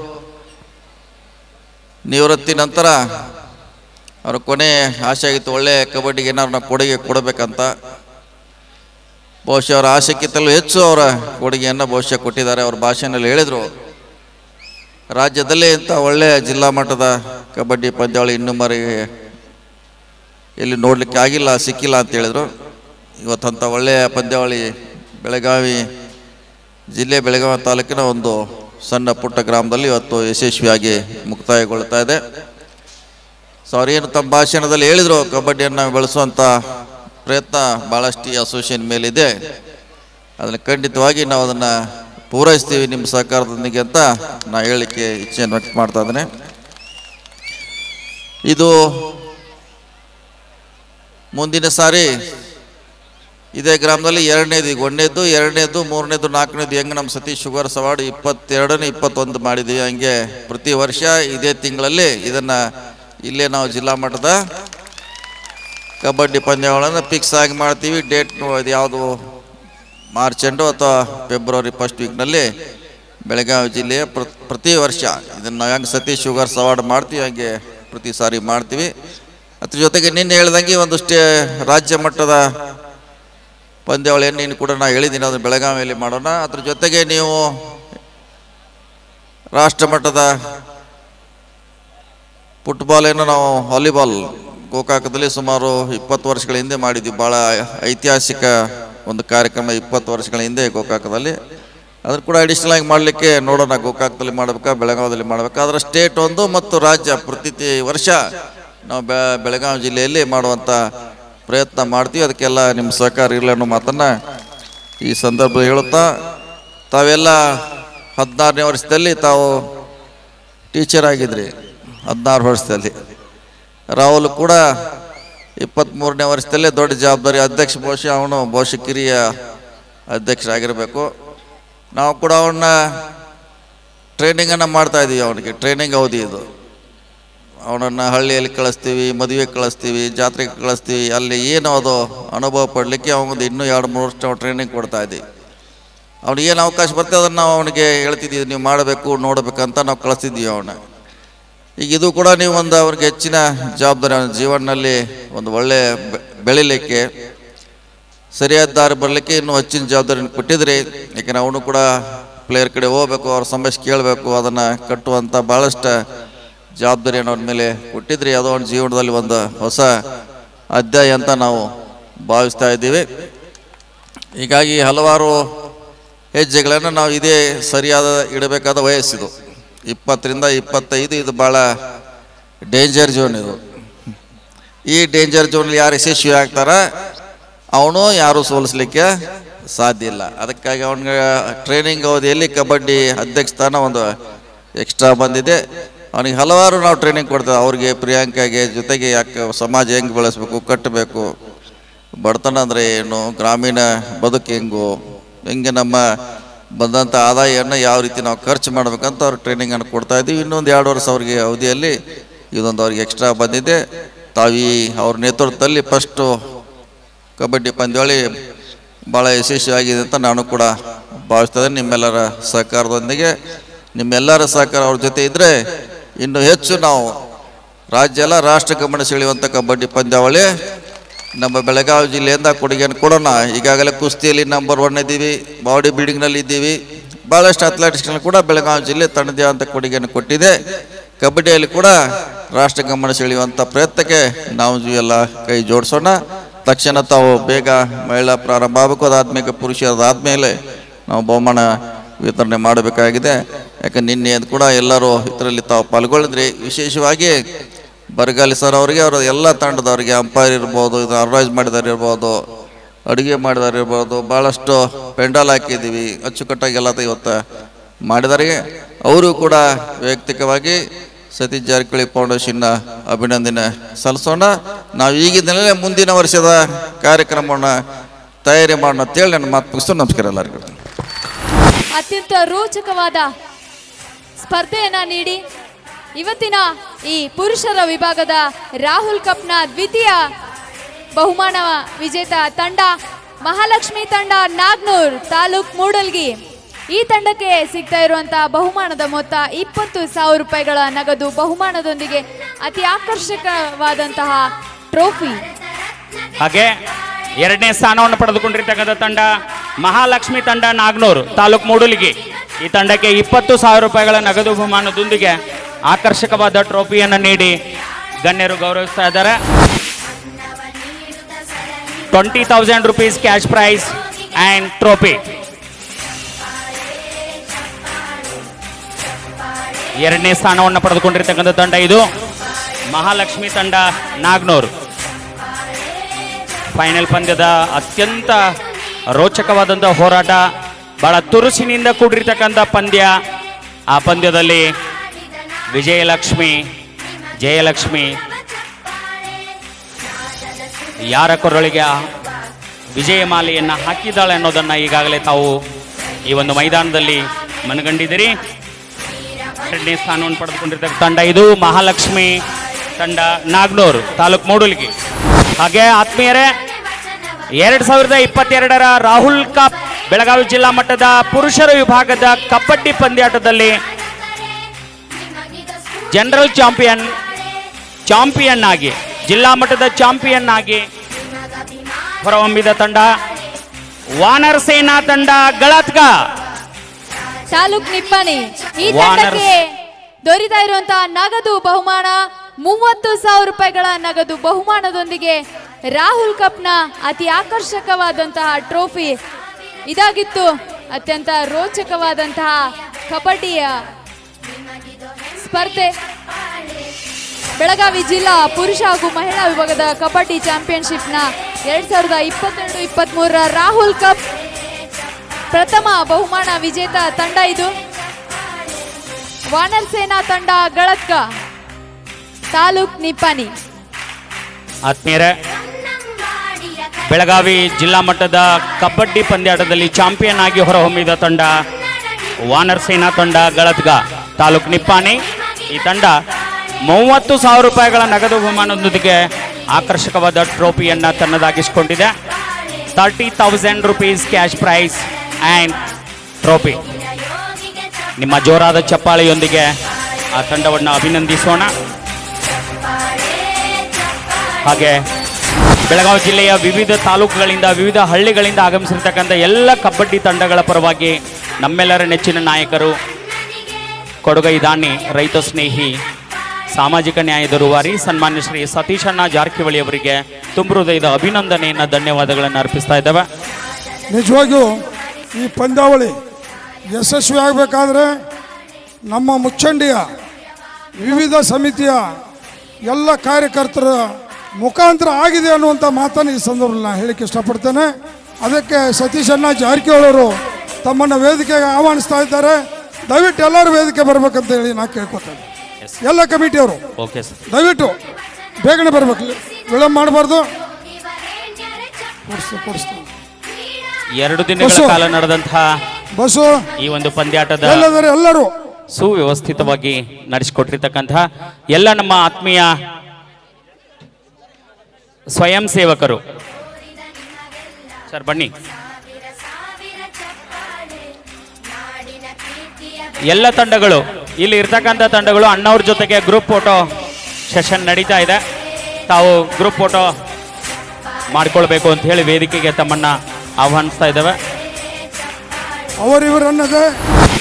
ನಿವೃತ್ತಿ ನಂತರ ಅವ್ರ ಕೊನೆ ಆಸೆ ಆಗಿತ್ತು ಒಳ್ಳೆ ಕಬಡ್ಡಿಗೆ ಏನಾದ್ರು ನಾವು ಕೊಡುಗೆ ಕೊಡಬೇಕಂತ ಬಹುಶಃ ಅವರ ಆಸೆಕ್ಕಿಂತಲೂ ಹೆಚ್ಚು ಅವರ ಕೊಡುಗೆಯನ್ನು ಬಹುಶಃ ಕೊಟ್ಟಿದ್ದಾರೆ ಅವ್ರ ಭಾಷೆನಲ್ಲಿ ಹೇಳಿದರು ರಾಜ್ಯದಲ್ಲೇ ಇಂಥ ಒಳ್ಳೆ ಜಿಲ್ಲಾ ಮಟ್ಟದ ಕಬಡ್ಡಿ ಪಂದ್ಯಾವಳಿ ಇನ್ನೂ ಮರಿ ಎಲ್ಲಿ ನೋಡಲಿಕ್ಕೆ ಆಗಿಲ್ಲ ಸಿಕ್ಕಿಲ್ಲ ಅಂತ ಹೇಳಿದರು ಇವತ್ತಂಥ ಒಳ್ಳೆಯ ಪಂದ್ಯಾವಳಿ ಬೆಳಗಾವಿ ಜಿಲ್ಲೆ ಬೆಳಗಾವಿ ತಾಲೂಕಿನ ಒಂದು ಸಣ್ಣ ಪುಟ್ಟ ಗ್ರಾಮದಲ್ಲಿ ಇವತ್ತು ಯಶಸ್ವಿಯಾಗಿ ಮುಕ್ತಾಯಗೊಳ್ತಾ ಇದೆ ಸೊ ಅವ್ರೇನು ತಮ್ಮ ಭಾಷಣದಲ್ಲಿ ಹೇಳಿದರು ಕಬಡ್ಡಿಯನ್ನು ಬೆಳೆಸುವಂಥ ಪ್ರಯತ್ನ ಭಾಳಷ್ಟು ಈ ಅಸೋಸಿಯೇಷನ್ ಮೇಲಿದೆ ಅದನ್ನು ಖಂಡಿತವಾಗಿ ನಾವು ಅದನ್ನು ಪೂರೈಸ್ತೀವಿ ನಿಮ್ಮ ಸಹಕಾರದೊಂದಿಗೆ ಅಂತ ನಾ ಹೇಳಲಿಕ್ಕೆ ಇಚ್ಛೆಯನ್ನು ವ್ಯಕ್ತ ಮಾಡ್ತಾ ಇದ್ದೇನೆ ಇದು ಮುಂದಿನ ಸಾರಿ ಇದೇ ಗ್ರಾಮದಲ್ಲಿ ಎರಡನೇದು ಈಗ ಒಂದನೇದು ಎರಡನೇದು ಮೂರನೇದು ನಾಲ್ಕನೇದು ಹೆಂಗೆ ನಮ್ಮ ಸತೀಶ್ ಶುಗರ್ ಸವಾರ್ಡ್ ಇಪ್ಪತ್ತೆರಡನೇ ಇಪ್ಪತ್ತೊಂದು ಮಾಡಿದ್ದೀವಿ ಹಂಗೆ ಪ್ರತಿ ವರ್ಷ ಇದೇ ತಿಂಗಳಲ್ಲಿ ಇದನ್ನು ಇಲ್ಲೇ ನಾವು ಜಿಲ್ಲಾ ಮಟ್ಟದ ಕಬಡ್ಡಿ ಪಂದ್ಯಾವಳಿಯನ್ನು ಫಿಕ್ಸ್ ಆಗಿ ಮಾಡ್ತೀವಿ ಡೇಟ್ ಇದು ಯಾವುದು ಮಾರ್ಚ್ ಎಂಡು ಅಥವಾ ಫೆಬ್ರವರಿ ಫಸ್ಟ್ ವೀಕ್ನಲ್ಲಿ ಬೆಳಗಾವಿ ಜಿಲ್ಲೆಯ ಪ್ರ- ಪ್ರತಿ ವರ್ಷ ಇದನ್ನು ನಾವು ಹೆಂಗೆ ಸತೀಶ್ ಶುಗರ್ ಸವಾರ್ಡ್ ಮಾಡ್ತೀವಿ ಹಂಗೆ ಪ್ರತಿ ಸಾರಿ ಮಾಡ್ತೀವಿ ಅದ್ರ ಜೊತೆಗೆ ನಿನ್ನೆ ಹೇಳ್ದಂಗೆ ಒಂದಷ್ಟೇ ರಾಜ್ಯ ಮಟ್ಟದ ಪಂದ್ಯಾವಳಿಯನ್ನು ನೀನು ಕೂಡ ನಾ ಹೇಳಿದ್ದೀನಿ ಅದನ್ನು ಬೆಳಗಾವಿಯಲ್ಲಿ ಮಾಡೋಣ ಅದ್ರ ಜೊತೆಗೆ ನೀವು ರಾಷ್ಟ್ರ ಮಟ್ಟದ ಫುಟ್ಬಾಲ್ ಏನು ನಾವು ವಾಲಿಬಾಲ್ ಗೋಕಾಕದಲ್ಲಿ ಸುಮಾರು ಇಪ್ಪತ್ತು ವರ್ಷಗಳ ಹಿಂದೆ ಮಾಡಿದ್ವಿ ಭಾಳ ಐತಿಹಾಸಿಕ ಒಂದು ಕಾರ್ಯಕ್ರಮ ಇಪ್ಪತ್ತು ವರ್ಷಗಳ ಹಿಂದೆ ಗೋಕಾಕದಲ್ಲಿ ಅದನ್ನು ಕೂಡ ಅಡಿಷನಲ್ ಆಗಿ ಮಾಡಲಿಕ್ಕೆ ನೋಡೋಣ ಗೋಕಾಕದಲ್ಲಿ ಮಾಡಬೇಕಾ ಬೆಳಗಾವಿಯಲ್ಲಿ ಮಾಡಬೇಕಾ ಅದರ ಸ್ಟೇಟ್ ಒಂದು ಮತ್ತು ರಾಜ್ಯ ಪ್ರತಿ ತಿ- ವರ್ಷ ನಾವು ಬೆ ಬೆಳಗಾವಿ ಜಿಲ್ಲೆಯಲ್ಲಿ ಮಾಡುವಂಥ ಪ್ರಯತ್ನ ಮಾಡ್ತೀವಿ ಅದಕ್ಕೆಲ್ಲ ನಿಮ್ಮ ಸಹಕಾರ ಇರಲಿ ಅನ್ನೋ ಮಾತನ್ನು ಈ ಸಂದರ್ಭ ಹೇಳುತ್ತಾ ತಾವೆಲ್ಲ ಹದಿನಾರನೇ ವರ್ಷದಲ್ಲಿ ತಾವು ಟೀಚರ್ ಆಗಿದ್ರಿ ಹದಿನಾರು ವರ್ಷದಲ್ಲಿ ರಾಹುಲ್ ಕೂಡ ಇಪ್ಪತ್ತ್ಮೂರನೇ ವರ್ಷದಲ್ಲೇ ದೊಡ್ಡ ಜವಾಬ್ದಾರಿ ಅಧ್ಯಕ್ಷ ಬಹುಶಃ ಅವನು ಬಹುಶಃ ಕಿರಿಯ ಅಧ್ಯಕ್ಷರಾಗಿರಬೇಕು ನಾವು ಕೂಡ ಅವನ್ನ ಟ್ರೈನಿಂಗನ್ನು ಮಾಡ್ತಾ ಇದ್ದೀವಿ ಅವನಿಗೆ ಟ್ರೈನಿಂಗ್ ಅವಧಿ ಇದು ಅವನನ್ನು ಹಳ್ಳಿಯಲ್ಲಿ ಕಳಿಸ್ತೀವಿ ಮದುವೆಗೆ ಕಳಿಸ್ತೀವಿ ಜಾತ್ರೆಗೆ ಕಳಿಸ್ತೀವಿ ಅಲ್ಲಿ ಏನು ಅದು ಅನುಭವ ಪಡಲಿಕ್ಕೆ ಅವನಿಗೆ ಇನ್ನೂ ಎರಡು ಮೂರು ವರ್ಷ ನಾವು ಟ್ರೈನಿಂಗ್ ಕೊಡ್ತಾ ಇದ್ದೀವಿ ಅವ್ನಿಗೆ ಏನು ಅವಕಾಶ ಬರ್ತದೆ ಅದನ್ನು ನಾವು ಅವನಿಗೆ ಹೇಳ್ತಿದ್ದೀವಿ ನೀವು ಮಾಡಬೇಕು ನೋಡಬೇಕಂತ ನಾವು ಕಳಿಸ್ತಿದ್ದೀವಿ ಅವನ್ನ ಈಗ ಇದು ಕೂಡ ನೀವು ಒಂದು ಅವ್ರಿಗೆ ಹೆಚ್ಚಿನ ಜವಾಬ್ದಾರಿ ಅವನ ಜೀವನದಲ್ಲಿ ಒಂದು ಒಳ್ಳೆ ಬೆ- ಬೆಳಿಲಿಕ್ಕೆ ಸರಿಯಾದ ದಾರಿ ಬರಲಿಕ್ಕೆ ಇನ್ನೂ ಹೆಚ್ಚಿನ ಜವಾಬ್ದಾರಿ ಕೊಟ್ಟಿದ್ರಿ ಯಾಕೆಂದ್ರೆ ಅವನು ಕೂಡ ಪ್ಲೇಯರ್ ಕಡೆ ಹೋಗ್ಬೇಕು ಅವ್ರ ಸಮಸ್ಯೆ ಕೇಳಬೇಕು ಅದನ್ನು ಕಟ್ಟುವಂಥ ಭಾಳಷ್ಟು ಜವಾಬ್ದಾರಿಯನ್ನು ಅವನ ಮೇಲೆ ಕೊಟ್ಟಿದ್ರಿ ಅದು ಅವನ ಜೀವನದಲ್ಲಿ ಒಂದು ಹೊಸ ಅಧ್ಯಾಯ ಅಂತ ನಾವು ಭಾವಿಸ್ತಾ ಇದ್ದೀವಿ ಹೀಗಾಗಿ ಹಲವಾರು ಹೆಜ್ಜೆಗಳನ್ನು ನಾವು ಇದೇ ಸರಿಯಾದ ಇಡಬೇಕಾದ ವಯಸ್ಸಿದು ಇಪ್ಪತ್ತರಿಂದ ಇಪ್ಪತ್ತೈದು ಇದು ಭಾಳ ಡೇಂಜರ್ ಝೋನ್ ಇದು ಈ ಡೇಂಜರ್ ಝೋನಲ್ಲಿ ಯಾರು ಯಶಸ್ವಿ ಆಗ್ತಾರ ಅವನು ಯಾರು ಸೋಲಿಸ್ಲಿಕ್ಕೆ ಸಾಧ್ಯ ಇಲ್ಲ ಅದಕ್ಕಾಗಿ ಅವನಿಗೆ ಟ್ರೈನಿಂಗ್ ಅವಧಿಯಲ್ಲಿ ಕಬಡ್ಡಿ ಅಧ್ಯಕ್ಷ ಸ್ಥಾನ ಒಂದು ಎಕ್ಸ್ಟ್ರಾ ಬಂದಿದೆ ಅವನಿಗೆ ಹಲವಾರು ನಾವು ಟ್ರೈನಿಂಗ್ ಕೊಡ್ತೇವೆ ಅವ್ರಿಗೆ ಪ್ರಿಯಾಂಕಾಗೆ ಜೊತೆಗೆ ಯಾಕೆ ಸಮಾಜ ಹೆಂಗೆ ಬೆಳೆಸ್ಬೇಕು ಕಟ್ಟಬೇಕು ಬಡತನ ಅಂದರೆ ಏನು ಗ್ರಾಮೀಣ ಬದುಕು ಹೆಂಗು ಹೆಂಗೆ ನಮ್ಮ ಬಂದಂಥ ಆದಾಯವನ್ನು ಯಾವ ರೀತಿ ನಾವು ಖರ್ಚು ಮಾಡ್ಬೇಕಂತ ಅವ್ರಿಗೆ ಟ್ರೈನಿಂಗನ್ನು ಕೊಡ್ತಾ ಇದ್ದೀವಿ ಇನ್ನೊಂದು ಎರಡು ವರ್ಷ ಅವ್ರಿಗೆ ಅವಧಿಯಲ್ಲಿ ಇದೊಂದು ಅವ್ರಿಗೆ ಎಕ್ಸ್ಟ್ರಾ ಬಂದಿದೆ ತಾವು ಈ ಅವ್ರ ನೇತೃತ್ವದಲ್ಲಿ ಫಸ್ಟು ಕಬಡ್ಡಿ ಪಂದ್ಯಾವಳಿ ಭಾಳ ಯಶಸ್ವಿಯಾಗಿದೆ ಅಂತ ನಾನು ಕೂಡ ಭಾವಿಸ್ತೇನೆ ನಿಮ್ಮೆಲ್ಲರ ಸಹಕಾರದೊಂದಿಗೆ ನಿಮ್ಮೆಲ್ಲರ ಸಹಕಾರ ಅವ್ರ ಜೊತೆ ಇದ್ದರೆ ಇನ್ನು ಹೆಚ್ಚು ನಾವು ರಾಜ್ಯ ಎಲ್ಲ ರಾಷ್ಟ್ರ ಗಮನ ಸೆಳೆಯುವಂಥ ಕಬಡ್ಡಿ ಪಂದ್ಯಾವಳಿ ನಮ್ಮ ಬೆಳಗಾವಿ ಜಿಲ್ಲೆಯಿಂದ ಕೊಡುಗೆಯನ್ನು ಕೊಡೋಣ ಈಗಾಗಲೇ ಕುಸ್ತಿಯಲ್ಲಿ ನಂಬರ್ ಒನ್ ಇದ್ದೀವಿ ಬಾಡಿ ಬಿಲ್ಡಿಂಗ್ನಲ್ಲಿ ಇದ್ದೀವಿ ಭಾಳಷ್ಟು ಅಥ್ಲೆಟಿಕ್ಸ್ನಲ್ಲಿ ಕೂಡ ಬೆಳಗಾವಿ ಜಿಲ್ಲೆ ತನ್ನದೇ ಅಂತ ಕೊಡುಗೆಯನ್ನು ಕೊಟ್ಟಿದೆ ಕಬಡ್ಡಿಯಲ್ಲಿ ಕೂಡ ರಾಷ್ಟ್ರ ಗಮನ ಸೆಳೆಯುವಂಥ ಪ್ರಯತ್ನಕ್ಕೆ ನಾವು ಎಲ್ಲ ಕೈ ಜೋಡಿಸೋಣ ತಕ್ಷಣ ತಾವು ಬೇಗ ಮಹಿಳಾ ಪ್ರಾರಂಭ ಆಗಬೇಕು ಅದಾದ್ಮೇಲೆ ಪುರುಷರದಾದ್ಮೇಲೆ ನಾವು ಬಹುಮಾನ ವಿತರಣೆ ಮಾಡಬೇಕಾಗಿದೆ ಯಾಕೆ ನಿನ್ನೆ ಅದು ಕೂಡ ಎಲ್ಲರೂ ಇದರಲ್ಲಿ ತಾವು ಪಾಲ್ಗೊಳ್ಳಿದ್ರಿ ವಿಶೇಷವಾಗಿ ಬರಗಾಲಿ ಸರ್ ಅವರಿಗೆ ಅವರ ಎಲ್ಲ ತಂಡದವರಿಗೆ ಅಂಪೈರ್ ಇರ್ಬೋದು ಇದು ಆರ್ಗನೈಸ್ ಮಾಡಿದವ್ರು ಇರ್ಬೋದು ಅಡುಗೆ ಮಾಡಿದವ್ರು ಇರ್ಬೋದು ಭಾಳಷ್ಟು ಪೆಂಡಾಲ್ ಹಾಕಿದ್ದೀವಿ ಅಚ್ಚುಕಟ್ಟಾಗಿ ಎಲ್ಲ ಇವತ್ತು ಮಾಡಿದಾರೆ ಅವರು ಕೂಡ ವೈಯಕ್ತಿಕವಾಗಿ ಸತೀಶ್ ಜಾರಕಿಹೊಳಿ ಫೌಂಡೇಶನ್ನ ಅಭಿನಂದನೆ ಸಲ್ಲಿಸೋಣ ನಾವು ಈಗಿದ್ದಲೇ ಮುಂದಿನ ವರ್ಷದ ಕಾರ್ಯಕ್ರಮವನ್ನು ತಯಾರಿ ಮಾಡೋಣ ಅಂತೇಳಿ ನನ್ನ ಮಾತು ಮುಗಿಸ್ತು ನಮಸ್ಕಾರ ಎಲ್ಲರಿಗೂ ಅತ್ಯಂತ ರೋಚಕವಾದ ಸ್ಪರ್ಧೆಯನ್ನ ನೀಡಿ ಇವತ್ತಿನ ಈ ಪುರುಷರ ವಿಭಾಗದ ರಾಹುಲ್ ಕಪ್ನ ದ್ವಿತೀಯ ಬಹುಮಾನ ವಿಜೇತ ತಂಡ ಮಹಾಲಕ್ಷ್ಮಿ ತಂಡ ನಾಗ್ನೂರ್ ತಾಲೂಕ್ ಮೂಡಲ್ಗಿ ಈ ತಂಡಕ್ಕೆ ಸಿಗ್ತಾ ಇರುವಂತಹ ಬಹುಮಾನದ ಮೊತ್ತ ಇಪ್ಪತ್ತು ಸಾವಿರ ರೂಪಾಯಿಗಳ ನಗದು ಬಹುಮಾನದೊಂದಿಗೆ ಅತಿ ಆಕರ್ಷಕವಾದಂತಹ ಟ್ರೋಫಿ ಹಾಗೆ ಎರಡನೇ ಸ್ಥಾನವನ್ನು ಪಡೆದುಕೊಂಡಿರ್ತಕ್ಕಂಥ ತಂಡ ಮಹಾಲಕ್ಷ್ಮಿ ತಂಡ ನಾಗ್ನೂರು ತಾಲೂಕು ಮೂಡಲಿಗೆ ಈ ತಂಡಕ್ಕೆ ಇಪ್ಪತ್ತು ಸಾವಿರ ರೂಪಾಯಿಗಳ ನಗದು ಬಹುಮಾನದೊಂದಿಗೆ ಆಕರ್ಷಕವಾದ ಟ್ರೋಫಿಯನ್ನು ನೀಡಿ ಗಣ್ಯರು ಗೌರವಿಸ್ತಾ ಇದ್ದಾರೆ twenty thousand rupees cash prize and trophy ಎರಡನೇ ಸ್ಥಾನವನ್ನು ಪಡೆದುಕೊಂಡಿರ್ತಕ್ಕಂಥ ತಂಡ ಇದು ಮಹಾಲಕ್ಷ್ಮಿ ತಂಡ ನಾಗ್ನೂರು ಫೈನಲ್ ಪಂದ್ಯದ ಅತ್ಯಂತ ರೋಚಕವಾದಂಥ ಹೋರಾಟ ಬಹಳ ತುರುಸಿನಿಂದ ಕೂಡಿರ್ತಕ್ಕಂಥ ಪಂದ್ಯ ಆ ಪಂದ್ಯದಲ್ಲಿ ವಿಜಯಲಕ್ಷ್ಮಿ ಜಯಲಕ್ಷ್ಮಿ ಯಾರ ಕೊರಳಿಗೆ ಆ ವಿಜಯಮಾಲೆಯನ್ನು ಹಾಕಿದ್ದಾಳೆ ಅನ್ನೋದನ್ನು ಈಗಾಗಲೇ ತಾವು ಈ ಒಂದು ಮೈದಾನದಲ್ಲಿ ಮನಗಂಡಿದ್ದೀರಿ ಎರಡನೇ ಸ್ಥಾನವನ್ನು ಪಡೆದುಕೊಂಡಿರ್ತಕ್ಕ ತಂಡ ಇದು ಮಹಾಲಕ್ಷ್ಮಿ ತಂಡ ನಾಗ್ನೂರು ತಾಲೂಕು ಮೂಡಲ್ಗಿ ಹಾಗೆ ಆತ್ಮೀಯರೇ ಎರಡು ಸಾವಿರದ ಇಪ್ಪತ್ತೆರಡರ ರಾಹುಲ್ ಕಪ್ ಬೆಳಗಾವಿ ಜಿಲ್ಲಾ ಮಟ್ಟದ ಪುರುಷರ ವಿಭಾಗದ ಕಬಡ್ಡಿ ಪಂದ್ಯಾಟದಲ್ಲಿ ಜನರಲ್ ಚಾಂಪಿಯನ್ ಚಾಂಪಿಯನ್ ಆಗಿ ಜಿಲ್ಲಾ ಮಟ್ಟದ ಚಾಂಪಿಯನ್ ಆಗಿ ಹೊರಹೊಮ್ಮಿದ ತಂಡ ವಾನರ್ ಸೇನಾ ತಂಡ ಗಳತ್ಗ ತಾಲೂಕ್ ನಿಪ್ಪಾಣಿ ಈ ವಾನರ್- ತಂಡಕ್ಕೆ ದೊರೀತಾ ಇರುವಂತಹ ನಗದು ಬಹುಮಾನ ಮೂವತ್ತು ಸಾವಿರ ರೂಪಾಯಿಗಳ ನಗದು ಬಹುಮಾನದೊಂದಿಗೆ ರಾಹುಲ್ ಕಪ್ನ ಅತಿ ಆಕರ್ಷಕವಾದಂತಹ ಟ್ರೋಫಿ ಇದಾಗಿತ್ತು ಅತ್ಯಂತ ರೋಚಕವಾದಂತಹ ಕಬಡ್ಡಿಯ ಸ್ಪರ್ಧೆ ಬೆಳಗಾವಿ ಜಿಲ್ಲಾ ಪುರುಷ ಹಾಗೂ ಮಹಿಳಾ ವಿಭಾಗದ ಕಬಡ್ಡಿ ಚಾಂಪಿಯನ್ಶಿಪ್ನ ಎರಡ್ ಸಾವಿರದ ಇಪ್ಪತ್ತೆರಡು ಇಪ್ಪತ್ತ್ಮೂರರ ರಾಹುಲ್ ಕಪ್ ಪ್ರಥಮ ಬಹುಮಾನ ವಿಜೇತ ತಂಡ ಇದು ವಾನರ್ ಸೇನಾ ತಂಡ ಗಳತ್ಕ ತಾಲೂಕ್ ನಿಪ್ಪಾಣಿ ಆತ್ಮೀಯರೇ ಬೆಳಗಾವಿ ಜಿಲ್ಲಾ ಮಟ್ಟದ ಕಬಡ್ಡಿ ಪಂದ್ಯಾಟದಲ್ಲಿ ಚಾಂಪಿಯನ್ ಆಗಿ ಹೊರಹೊಮ್ಮಿದ ತಂಡ ವಾನರ್ ಸೇನಾ ತಂಡ ಗಳತ್ಗ ತಾಲೂಕು ನಿಪ್ಪಾಣಿ ಈ ತಂಡ ಮೂವತ್ತು ಸಾವಿರ ರೂಪಾಯಿಗಳ ನಗದು ಬಹುಮಾನದೊಂದಿಗೆ ಆಕರ್ಷಕವಾದ ಟ್ರೋಫಿಯನ್ನು ತನ್ನದಾಗಿಸಿಕೊಂಡಿದೆ thirty thousand rupees cash prize and trophy ನಿಮ್ಮ ಜೋರಾದ ಚಪ್ಪಾಳೆಯೊಂದಿಗೆ ಆ ತಂಡವನ್ನು ಅಭಿನಂದಿಸೋಣ ಹಾಗೆ ಬೆಳಗಾವಿ ಜಿಲ್ಲೆಯ ವಿವಿಧ ತಾಲೂಕುಗಳಿಂದ ವಿವಿಧ ಹಳ್ಳಿಗಳಿಂದ ಆಗಮಿಸಿರ್ತಕ್ಕಂಥ ಎಲ್ಲ ಕಬಡ್ಡಿ ತಂಡಗಳ ಪರವಾಗಿ ನಮ್ಮೆಲ್ಲರ ನೆಚ್ಚಿನ ನಾಯಕರು ಕೊಡುಗೈ ದಾನಿ ರೈತ ಸ್ನೇಹಿ ಸಾಮಾಜಿಕ ನ್ಯಾಯದ ರೂವಾರಿ ಸನ್ಮಾನ್ಯ ಶ್ರೀ ಸತೀಶಣ್ಣ ಜಾರಕಿಹೊಳಿ ಅವರಿಗೆ ತುಂಬ ಹೃದಯದ ಅಭಿನಂದನೆಯನ್ನು ಧನ್ಯವಾದಗಳನ್ನು ಅರ್ಪಿಸ್ತಾ ಇದ್ದೇವೆ ನಿಜವಾಗಿಯೂ ಈ ಪಂದ್ಯಾವಳಿ ಯಶಸ್ವಿ ಆಗಬೇಕಾದ್ರೆ ನಮ್ಮ ಮುಚ್ಚಂಡಿಯ ವಿವಿಧ ಸಮಿತಿಯ ಎಲ್ಲ ಕಾರ್ಯಕರ್ತರ ಮುಖಾಂತರ ಆಗಿದೆ ಅನ್ನುವಂಥ ಮಾತನ್ನು ಈ ಸಂದರ್ಭದಲ್ಲಿ ನಾನು ಹೇಳಿಕ್ಕೆ ಇಷ್ಟಪಡ್ತೇನೆ ಅದಕ್ಕೆ ಸತೀಶ್ ಅಣ್ಣ ಜಾರಕಿಹೊಳಿ ಅವರು ತಮ್ಮನ್ನು ವೇದಿಕೆಗೆ ಆಹ್ವಾನಿಸ್ತಾ ಇದ್ದಾರೆ ದಯವಿಟ್ಟು ಎಲ್ಲರೂ ವೇದಿಕೆ ಬರ್ಬೇಕಂತ ಹೇಳಿ ನಾನು ಕೇಳ್ಕೊತೇನೆ ಎಲ್ಲ ಕಮಿಟಿಯವರು ಓಕೆ ಸರ್ ದಯವಿಟ್ಟು ಬೇಗನೆ ಬರ್ಬೇಕು ವಿಳಂಬ ಮಾಡಬಾರ್ದು ಕೊಡಿಸ್ತು ಕೊಡಿಸ್ತು ಎರಡು ದಿನಗಳ ಬಸ್ಸು. ಕಾಲ ನಡೆದಂತಹ ಬಸ್ಸು ಈ ಒಂದು ಪಂದ್ಯಾಟದ ಎಲ್ಲದರೆ ಎಲ್ಲರೂ ಸುವ್ಯವಸ್ಥಿತವಾಗಿ ನಡೆಸಿಕೊಟ್ಟಿರ್ತಕ್ಕಂತಹ ಎಲ್ಲ ನಮ್ಮ ಆತ್ಮೀಯ ಸ್ವಯಂ ಸೇವಕರು ಸರ್ ಬನ್ನಿ ಎಲ್ಲ ತಂಡಗಳು ಇಲ್ಲಿ ಇರ್ತಕ್ಕಂಥ ತಂಡಗಳು ಅಣ್ಣವ್ರ ಜೊತೆಗೆ ಗ್ರೂಪ್ ಫೋಟೋ ಸೆಷನ್ ನಡೀತಾ ಇದೆ ತಾವು ಗ್ರೂಪ್ ಫೋಟೋ ಮಾಡ್ಕೊಳ್ಬೇಕು ಅಂತ ಹೇಳಿ ವೇದಿಕೆಗೆ ತಮ್ಮನ್ನ ಆಹ್ವಾನಿಸ್ತಾ ಇದ್ದೇವೆ ಅವರಿವರನ್ನದೇ